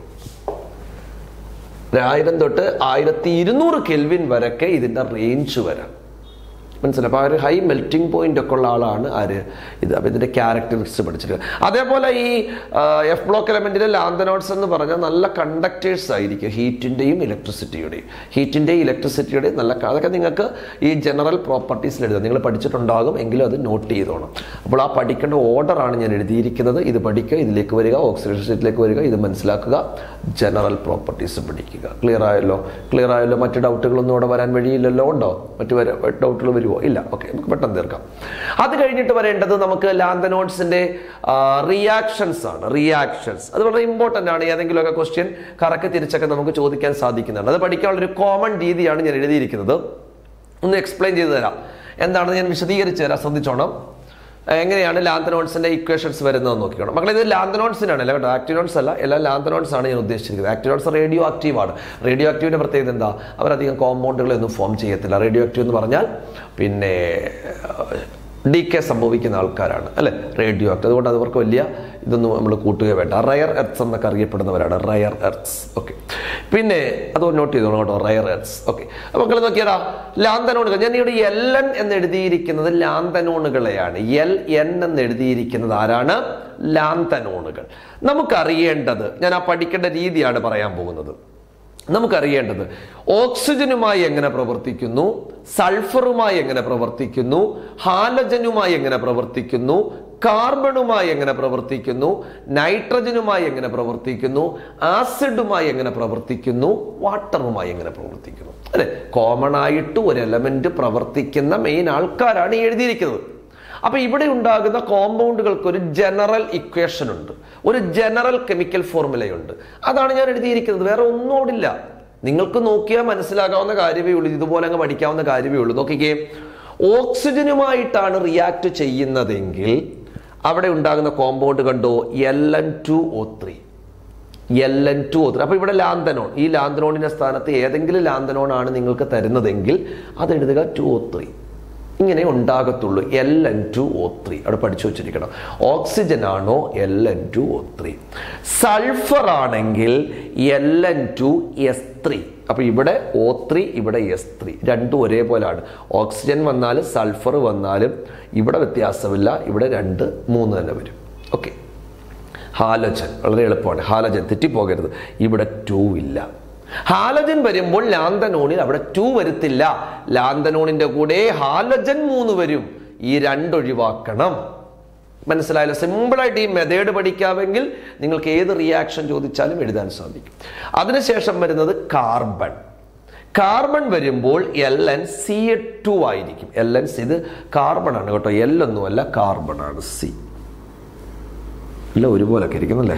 ആയിരം തൊട്ട് ആയിരത്തി ഇരുന്നൂറ് കെൽവിൻ വരെയൊക്കെ ഇതിന്റെ റേഞ്ച് വരാം മനസ്സിലായി അപ്പോൾ ആ ഒരു ഹൈ മെൽറ്റിംഗ് പോയിന്റ് ഒക്കെ ഉള്ള ആളാണ് ആര് ഇത് അപ്പോൾ ഇതിന്റെ ക്യാരക്ടറിസ്റ്റിക്സ് പഠിച്ചിരിക്കുക അതേപോലെ ഈ എഫ് ബ്ലോക്ക് എലമെന്റിലെ ലാന്തനോട്സ് എന്ന് പറഞ്ഞാൽ നല്ല കണ്ടക്ടേഴ്സ് ആയിരിക്കും ഹീറ്റിന്റെയും ഇലക്ട്രിസിറ്റിയുടെയും ഹീറ്റിന്റെയും ഇലക്ട്രിസിറ്റിയുടെയും നല്ല ക- അതൊക്കെ നിങ്ങൾക്ക് ഈ ജനറൽ പ്രോപ്പർട്ടീസിൽ എഴുതാം നിങ്ങൾ പഠിച്ചിട്ടുണ്ടാകും എങ്കിലും അത് നോട്ട് ചെയ്തോണം അപ്പോൾ ആ പഠിക്കേണ്ട ഓർഡറാണ് ഞാൻ എഴുതിയിരിക്കുന്നത് ഇത് പഠിക്കുക ഇതിലേക്ക് വരിക ഓക്സിഡേഷൻ സ്റ്റേറ്റിലേക്ക് വരിക ഇത് മനസ്സിലാക്കുക ജനറൽ പ്രോപ്പർട്ടീസ് പഠിക്കുക ക്ലിയർ ആയല്ലോ ക്ലിയർ ആയല്ലോ മറ്റു ഡൗട്ടുകളൊന്നും ഇവിടെ വരാൻ വഴിയില്ലല്ലോ ഉണ്ടോ മറ്റു ഡൗട്ടുകൾ വരുമോ ഇല്ല ഓക്കെ നമുക്ക് പെട്ടെന്ന് തീർക്കാം അത് കഴിഞ്ഞിട്ട് വരേണ്ടത് നമുക്ക് ലാന്തനോട്സിന്റെ റിയാക്ഷൻസ് ആണ് റിയാക്ഷൻസ് അത് വളരെ ഇമ്പോർട്ടന്റ് ആണ് ഏതെങ്കിലുമൊക്കെ ക്വസ്റ്റ്യൻ കറക്റ്റ് തിരിച്ചൊക്കെ നമുക്ക് ചോദിക്കാൻ സാധിക്കുന്നതാണ് അത് പഠിക്കാനുള്ള ഒരു കോമൺ രീതിയാണ് ഞാൻ എഴുതിയിരിക്കുന്നത് ഒന്ന് എക്സ്പ്ലെയിൻ ചെയ്തു തരാം എന്താണെന്ന് ഞാൻ വിശദീകരിച്ച് തരാം ശ്രദ്ധിച്ചോണം എങ്ങനെയാണ് ലാന്തനോൺസിന്റെ ഇക്വേഷൻസ് വരുന്നത് നോക്കിക്കണം മക്കളെ ഇത് ലാന്തനോൺസിനാണ് അല്ല കേട്ടോ ആക്ടിനോൺസ് അല്ല എല്ലാം ലാന്തനോൺസ് ആണ് ഞാൻ ഉദ്ദേശിച്ചിരിക്കുന്നത് ആക്ടിനോൺസ് റേഡിയോ ആക്റ്റീവ് ആണ് റേഡിയോ ആക്റ്റീവിന്റെ പ്രത്യേകത എന്താ അവരധികം കോമ്പൗണ്ടുകളൊന്നും ഫോം ചെയ്യത്തില്ല റേഡിയോ ആക്റ്റീവ് എന്ന് പറഞ്ഞാൽ പിന്നെ ഡി കെ സംഭവിക്കുന്ന ആൾക്കാരാണ് അല്ലെ റേഡിയോ ആക്റ്റീവ് അതുകൊണ്ട് അവർക്ക് വലിയ ഇതൊന്നും നമ്മൾ കൂട്ടുക വേണ്ട റയർ എർത്ത്സ് എന്നൊക്കെ അറിയപ്പെടുന്നവരാണ് റയർ എർത്ത്സ് ഓക്കെ പിന്നെ അത് നോട്ട് ചെയ്തോളൂ കേട്ടോ റയർ എർത്ത്സ് ഓക്കെ അപ്പൊ മക്കൾ നോക്കിയതാ ലാന്തനോണുകൾ ഞാൻ ഇവിടെ എൽ എൻ എന്ന് എഴുതിയിരിക്കുന്നത് ലാന്തനോണുകളെയാണ് എൽ എൻ എന്ന് എഴുതിയിരിക്കുന്നത് ആരാണ് ലാന്തനോണുകൾ നമുക്കറിയേണ്ടത് ഞാൻ ആ പഠിക്കേണ്ട രീതിയാണ് പറയാൻ പോകുന്നത് നമുക്കറിയേണ്ടത് ഓക്സിജനുമായി എങ്ങനെ പ്രവർത്തിക്കുന്നു സൾഫറുമായി എങ്ങനെ പ്രവർത്തിക്കുന്നു ഹാലജനുമായി എങ്ങനെ പ്രവർത്തിക്കുന്നു കാർബണുമായി എങ്ങനെ പ്രവർത്തിക്കുന്നു നൈട്രജനുമായി എങ്ങനെ പ്രവർത്തിക്കുന്നു ആസിഡുമായി എങ്ങനെ പ്രവർത്തിക്കുന്നു വാട്ടറുമായി എങ്ങനെ പ്രവർത്തിക്കുന്നു അല്ലെ കോമൺ ആയിട്ട് ഒരു എലമെന്റ് പ്രവർത്തിക്കുന്ന മെയിൻ ആൾക്കാരാണ് ഈ എഴുതിയിരിക്കുന്നത് അപ്പൊ ഇവിടെ ഉണ്ടാകുന്ന കോമ്പൗണ്ടുകൾക്ക് ഒരു ജനറൽ ഇക്വേഷൻ ഉണ്ട് ഒരു ജനറൽ കെമിക്കൽ ഫോർമുലയുണ്ട് അതാണ് ഞാൻ എഴുതിയിരിക്കുന്നത് വേറെ ഒന്നുകൂടില്ല നിങ്ങൾക്ക് നോക്കിയാൽ മനസ്സിലാകാവുന്ന കാര്യമേ ഉള്ളൂ ഇതുപോലെ അങ്ങ് പഠിക്കാവുന്ന കാര്യമേ ഉള്ളൂ നോക്കിക്കേ ഓക്സിജനുമായിട്ടാണ് റിയാക്ട് ചെയ്യുന്നതെങ്കിൽ അവിടെ ഉണ്ടാകുന്ന കോമ്പൗണ്ട് കണ്ടോ L N two O three L N two O three അപ്പൊ ഇവിടെ ലാന്തനോൺ ഈ ലാന്തനോണിന്റെ സ്ഥാനത്ത് ഏതെങ്കിലും ലാന്തനോൺ ആണ് നിങ്ങൾക്ക് തരുന്നതെങ്കിൽ അത് എഴുതുക ടു ഒ ത്രീ ഇങ്ങനെ ഉണ്ടാകത്തുള്ളൂ L N two O three അവിടെ പഠിച്ചു വെച്ചിരിക്കണം ഓക്സിജൻ ആണോ L N two O three sulphur ആണെങ്കിൽ L N two S three അപ്പൊ ഇവിടെ ഒ ത്രീ ഇവിടെ എസ് ത്രീ രണ്ടും ഒരേപോലെയാണ് ഓക്സിജൻ വന്നാലും സൾഫർ വന്നാലും ഇവിടെ വ്യത്യാസമില്ല ഇവിടെ രണ്ട് മൂന്ന് തന്നെ വരും ഓക്കെ ഹാലജൻ വളരെ എളുപ്പമാണ് ഹാലജൻ തെറ്റിപ്പോകരുത് ഇവിടെ ടു ഇല്ല ഹാലജൻ വരുമ്പോൾ ലാന്തനോണിൽ അവിടെ ടു വരുത്തില്ല ലാന്തനോണിന്റെ കൂടെ ഹാലജൻ മൂന്ന് വരും ഈ രണ്ടൊഴിവാക്കണം മനസ്സിലായല്ലോ സിമ്പിളായിട്ട് ഈ മെത്തേഡ് പഠിക്കാമെങ്കിൽ നിങ്ങൾക്ക് ഏത് റിയാക്ഷൻ ചോദിച്ചാലും എഴുതാൻ സാധിക്കും അതിനുശേഷം വരുന്നത് കാർബൺ കാർബൺ വരുമ്പോൾ എൽ എൻ സി ടു ആയിരിക്കും എൽ എൻ സി ഇത് കാർബൺ ആണ് കേട്ടോ എൽ ഒന്നുമല്ല കാർബൺ ആണ് സി എല്ലാം ഒരുപോലൊക്കെ ഇരിക്കുന്നല്ലേ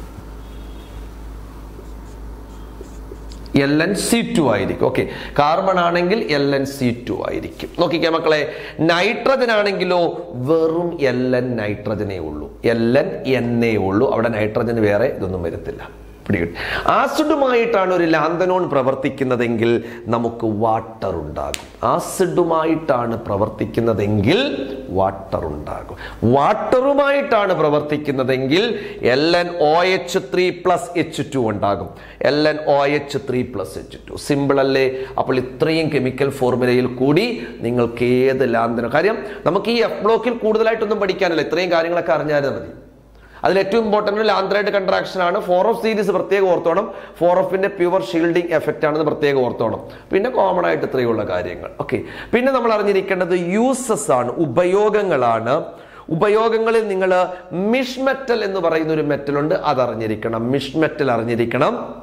എൽ എൻ സി ടു ആയിരിക്കും ഓക്കെ കാർബൺ ആണെങ്കിൽ എൽ എൻ സി ടു ആയിരിക്കും നോക്കിക്കേ മക്കളെ നൈട്രജൻ ആണെങ്കിലോ വെറും എൽ എൻ നൈട്രജനേ ഉള്ളൂ എൽ എൻ എന്നേ ഉള്ളൂ അവിടെ നൈട്രജൻ വേറെ ഇതൊന്നും വരത്തില്ല പിടികിട്ടി ആസിഡുമായിട്ടാണ് ഒരു ലാന്തനോൺ പ്രവർത്തിക്കുന്നതെങ്കിൽ നമുക്ക് വാട്ടർ ഉണ്ടാകും ആസിഡുമായിട്ടാണ് പ്രവർത്തിക്കുന്നതെങ്കിൽ വാട്ടർ ഉണ്ടാകും വാട്ടറുമായിട്ടാണ് പ്രവർത്തിക്കുന്നതെങ്കിൽ L N O H three plus H two ഉണ്ടാകും L N O H three plus H two simple അല്ലേ അപ്പോൾ ഇത്രയും കെമിക്കൽ ഫോർമുലയിൽ കൂടി നിങ്ങൾക്ക് ഏത് ലാന്തനം കാര്യം നമുക്ക് ഈ എഫ് ബ്ലോക്കിൽ കൂടുതലായിട്ടൊന്നും പഠിക്കാനല്ല ഇത്രയും കാര്യങ്ങളൊക്കെ അറിഞ്ഞാൽ മതി അതിൽ ഏറ്റവും ഇമ്പോർട്ടന്റ് ലാന്ത്രൈഡ് കൺട്രാക്ഷൻ ആണ് ഫോർ ഓഫ് സീരീസ് പ്രത്യേകം ഓർത്തോണം ഫോർ ഓഫിന്റെ പ്യുവർ ഷീൽഡിംഗ് എഫക്റ്റ് ആണെന്ന് പ്രത്യേകം ഓർത്തോണം പിന്നെ കോമൺ ആയിട്ട് ഇത്രയുള്ള കാര്യങ്ങൾ ഓക്കെ പിന്നെ നമ്മൾ അറിഞ്ഞിരിക്കേണ്ടത് യൂസസ് ആണ് ഉപയോഗങ്ങളാണ് ഉപയോഗങ്ങളിൽ നിങ്ങൾ മിഷ് മെറ്റൽ എന്ന് പറയുന്ന ഒരു മെറ്റൽ ഉണ്ട് അത് അറിഞ്ഞിരിക്കണം മിഷ് മെറ്റൽ അറിഞ്ഞിരിക്കണം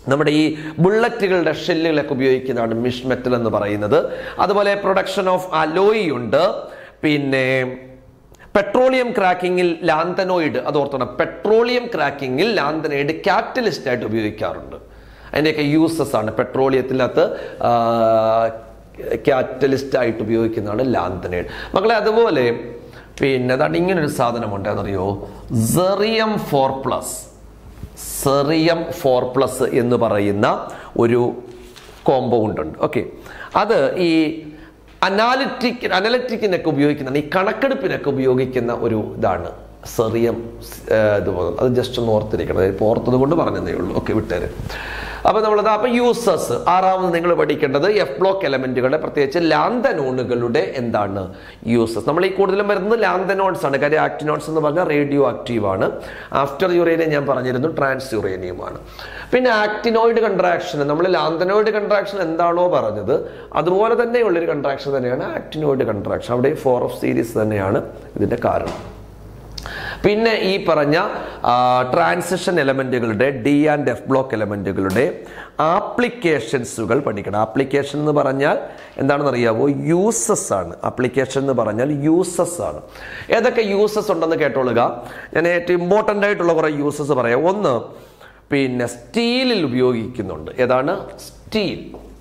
നമ്മുടെ ഈ ബുള്ളറ്റുകളുടെ ഷെല്ലുകളൊക്കെ ഉപയോഗിക്കുന്നതാണ് മിഷ് മെറ്റൽ എന്ന് പറയുന്നത് അതുപോലെ പ്രൊഡക്ഷൻ ഓഫ് അലോയി ഉണ്ട് പിന്നെ പെട്രോളിയം ക്രാക്കിങ്ങിൽ ലാന്തനോയിഡ് അത് ഓർത്തണം പെട്രോളിയം ക്രാക്കിങ്ങിൽ ലാന്തനോയിഡ് കാറ്റലിസ്റ്റ് ആയിട്ട് ഉപയോഗിക്കാറുണ്ട് അതിൻ്റെയൊക്കെ യൂസസ് ആണ് പെട്രോളിയത്തിനകത്ത് കാറ്റലിസ്റ്റ് ആയിട്ട് ഉപയോഗിക്കുന്നതാണ് ലാന്തനൈഡ് മക്കളെ അതുപോലെ പിന്നെ അതാണ് ഇങ്ങനൊരു സാധനമുണ്ട് അതറിയോ cerium four plus cerium four plus എന്ന് പറയുന്ന ഒരു കോമ്പൗണ്ട് ഉണ്ട് ഓക്കെ അത് ഈ അനാലിറ്റിക് അനലറ്റിക്കിനൊക്കെ ഉപയോഗിക്കുന്ന ഈ കണക്കെടുപ്പിനൊക്കെ ഉപയോഗിക്കുന്ന ഒരു ഇതാണ് സെറിയം ഇത് പോലെ. അത് ജസ്റ്റ് ഒന്ന് ഓർത്തിരിക്കണം ഇപ്പോൾ ഓർത്തത് കൊണ്ട് പറഞ്ഞതേ ഉള്ളൂ ഓക്കെ വിട്ടേര് അപ്പൊ നമ്മളത് അപ്പൊ യൂസസ് ആറാമത് നിങ്ങൾ പഠിക്കേണ്ടത് എഫ് ബ്ലോക്ക് എലമെന്റുകളുടെ പ്രത്യേകിച്ച് ലാന്തനോണുകളുടെ എന്താണ് യൂസസ് നമ്മൾ ഈ കൂടുതലും വരുന്നത് ലാന്തനോൺസ് ആണ് കാര്യം ആക്ടിനോൺസ് എന്ന് പറഞ്ഞാൽ റേഡിയോ ആക്റ്റീവ് ആണ് ആഫ്റ്റർ യുറേനിയം ഞാൻ പറഞ്ഞിരുന്നു ട്രാൻസ് യുറേനിയമാണ് പിന്നെ ആക്ടിനോയിഡ് കൺട്രാക്ഷൻ നമ്മൾ ലാന്തനോയിഡ് കൺട്രാക്ഷൻ എന്താണോ പറഞ്ഞത് അതുപോലെ തന്നെയുള്ളൊരു കൺട്രാക്ഷൻ തന്നെയാണ് ആക്ടിനോയിഡ് കൺട്രാക്ഷൻ അവിടെ ഫോർ ഓഫ് സീരീസ് തന്നെയാണ് ഇതിന്റെ കാരണം പിന്നെ ഈ പറഞ്ഞ ട്രാൻസിഷൻ എലമെന്റുകളുടെ ഡി ആൻഡ് എഫ് ബ്ലോക്ക് എലമെന്റുകളുടെ ആപ്ലിക്കേഷൻസുകൾ പഠിക്കണം ആപ്ലിക്കേഷൻ എന്ന് പറഞ്ഞാൽ എന്താണെന്ന് അറിയാവോ യൂസസ് ആണ് ആപ്ലിക്കേഷൻ എന്ന് പറഞ്ഞാൽ യൂസസ് ആണ് ഏതൊക്കെ യൂസസ് ഉണ്ടെന്ന് കേട്ടോളുക ഞാൻ ഏറ്റവും ഇമ്പോർട്ടൻ്റ് ആയിട്ടുള്ള കുറേ യൂസസ് പറയാം ഒന്ന് പിന്നെ സ്റ്റീലിൽ ഉപയോഗിക്കുന്നുണ്ട് ഏതാണ് സ്റ്റീൽ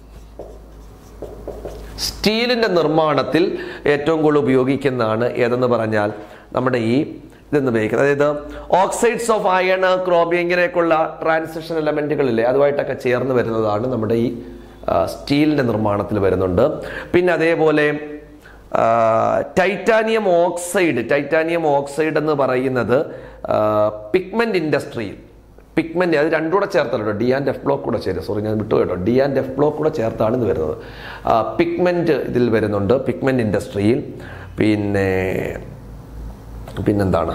സ്റ്റീലിന്റെ നിർമ്മാണത്തിൽ ഏറ്റവും കൂടുതൽ ഉപയോഗിക്കുന്നതാണ് ഏതെന്ന് പറഞ്ഞാൽ നമ്മുടെ ഈ ഇതെന്ന് ഉപയോഗിക്കുന്നത് അതായത് ഓക്സൈഡ്സ് ഓഫ് അയൺ ക്രോമിയം ഇങ്ങനെയൊക്കെയുള്ള ട്രാൻസിഷൻ എലമെന്റുകളില്ലേ അതുമായിട്ടൊക്കെ ചേർന്ന് വരുന്നതാണ് നമ്മുടെ ഈ സ്റ്റീലിന്റെ നിർമ്മാണത്തിൽ വരുന്നുണ്ട് പിന്നെ അതേപോലെ ടൈറ്റാനിയം ഓക്സൈഡ് ടൈറ്റാനിയം ഓക്സൈഡ് എന്ന് പറയുന്നത് പിഗ്മെന്റ് ഇൻഡസ്ട്രിയിൽ പിഗ്മെന്റ് അത് രണ്ടും കൂടെ ചേർത്തല്ലോ ഡി ആൻഡ് എഫ് ബ്ലോക്ക് കൂടെ ചേരും സോറി ഞാൻ വിട്ടു കേട്ടോ ഡി ആൻഡ് എഫ് ബ്ലോക്ക് കൂടെ ചേർത്താണ് ഇത് വരുന്നത് പിഗ്മെന്റ് ഇതിൽ വരുന്നുണ്ട് പിഗ്മെന്റ് ഇൻഡസ്ട്രിയിൽ പിന്നെ പിന്നെന്താണ്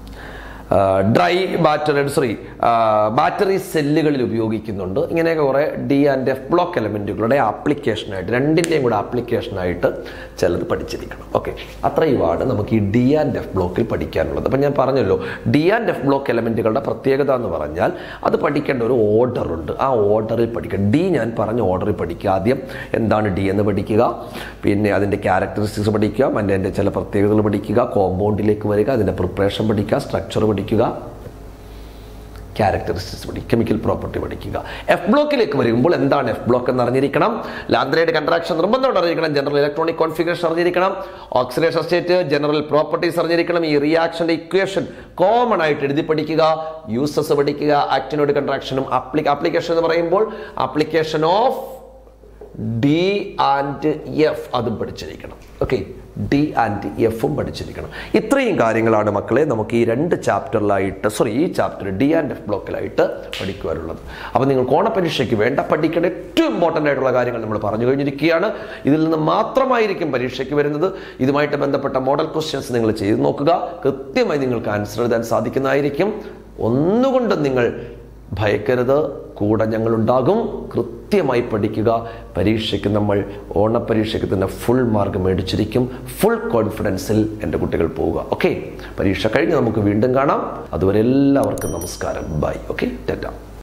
ഡ്രൈ ബാറ്ററി സോറി ബാറ്ററി സെല്ലുകളിൽ ഉപയോഗിക്കുന്നുണ്ട് ഇങ്ങനെയൊക്കെ കുറേ ഡി ആൻഡ് എഫ് ബ്ലോക്ക് എലമെൻറ്റുകളുടെ ആപ്ലിക്കേഷനായിട്ട് രണ്ടിൻ്റെയും കൂടെ ആപ്ലിക്കേഷനായിട്ട് ചിലത് പഠിച്ചിരിക്കണം ഓക്കെ അത്രയുമാണ് നമുക്ക് ഈ ഡി ആൻഡ് എഫ് ബ്ലോക്കിൽ പഠിക്കാനുള്ളത് അപ്പം ഞാൻ പറഞ്ഞല്ലോ ഡി ആൻഡ് എഫ് ബ്ലോക്ക് എലമെൻറ്റുകളുടെ പ്രത്യേകത എന്ന് പറഞ്ഞാൽ അത് പഠിക്കേണ്ട ഒരു ഓർഡർ ഉണ്ട് ആ ഓർഡറിൽ പഠിക്കുക ഡി ഞാൻ പറഞ്ഞ ഓർഡറിൽ പഠിക്കുക ആദ്യം എന്താണ് ഡി എന്ന് പഠിക്കുക പിന്നെ അതിൻ്റെ ക്യാരക്ടറിസ്റ്റിക്സ് പഠിക്കുക അതിൻ്റെ ചില പ്രത്യേകതകൾ പഠിക്കുക കോമ്പൗണ്ടിലേക്ക് വരിക അതിൻ്റെ പ്രിപ്പറേഷൻ പഠിക്കുക സ്ട്രക്ചർ പഠിക്കുക ക്യാരക്ടറിസ്റ്റിക്സ് പഠിക്കുക കെമിക്കൽ പ്രോപ്പർട്ടി പഠിക്കുക എഫ് ബ്ലോക്കിലേക്ക് വരുമ്പോൾ എന്താണ് എഫ് ബ്ലോക്ക് എന്ന് അറിഞ്ഞിരിക്കണം ലാന്ത്രയുടെ കൺട്രാക്ഷൻ നിർബന്ധമായിട്ട് അറിഞ്ഞിരിക്കണം ജനറൽ ഇലക്ട്രോണിക് കോൺഫിഗറേഷൻ അറിഞ്ഞിരിക്കണം ഓക്സിഡേഷൻ സ്റ്റേറ്റ് ജനറൽ പ്രോപ്പർട്ടീസ് അറിഞ്ഞിരിക്കണം ഈ റിയാക്ഷന്റെ ഇക്വേഷൻ കോമൺ ആയിട്ട് എഴുതി പഠിക്കുക യൂസസ് പഠിക്കുക ആക്ടിനോട് കൺട്രാക്ഷനും ആപ്ലിക്കേഷൻ എന്ന് പറയുമ്പോൾ application of D and F അതും പഠിച്ചിരിക്കണം ഓക്കെ ഡി ആൻഡ് എഫും പഠിച്ചിരിക്കണം ഇത്രയും കാര്യങ്ങളാണ് മക്കളെ നമുക്ക് ഈ രണ്ട് ചാപ്റ്ററിലായിട്ട് സോറി ഈ ചാപ്റ്റർ ഡി ആൻഡ് എഫ് ബ്ലോക്കിലായിട്ട് പഠിക്കുവാനുള്ളത് അപ്പോൾ നിങ്ങൾ ഓണപരീക്ഷയ്ക്ക് വേണ്ട പഠിക്കേണ്ട ഏറ്റവും ഇമ്പോർട്ടൻ്റ് ആയിട്ടുള്ള കാര്യങ്ങൾ നമ്മൾ പറഞ്ഞു കഴിഞ്ഞിരിക്കുകയാണ് ഇതിൽ നിന്ന് മാത്രമായിരിക്കും പരീക്ഷയ്ക്ക് വരുന്നത് ഇതുമായിട്ട് ബന്ധപ്പെട്ട മോഡൽ ക്വസ്റ്റ്യൻസ് നിങ്ങൾ ചെയ്ത് നോക്കുക കൃത്യമായി നിങ്ങൾക്ക് ആൻസർ എഴുതാൻ സാധിക്കുന്നതായിരിക്കും ഒന്നുകൊണ്ടും നിങ്ങൾ ഭയക്കരുത് കൂടെ ഞങ്ങളുണ്ടാകും കൃത്യമായി പഠിക്കുക പരീക്ഷയ്ക്ക് നമ്മൾ ഓണപ്പരീക്ഷയ്ക്ക് തന്നെ ഫുൾ മാർക്ക് മേടിച്ചിരിക്കും ഫുൾ കോൺഫിഡൻസിൽ എൻ്റെ കുട്ടികൾ പോവുക ഓക്കെ പരീക്ഷ കഴിഞ്ഞ് നമുക്ക് വീണ്ടും കാണാം അതുവരെ എല്ലാവർക്കും നമസ്കാരം ബൈ ഓക്കെ ടാറ്റ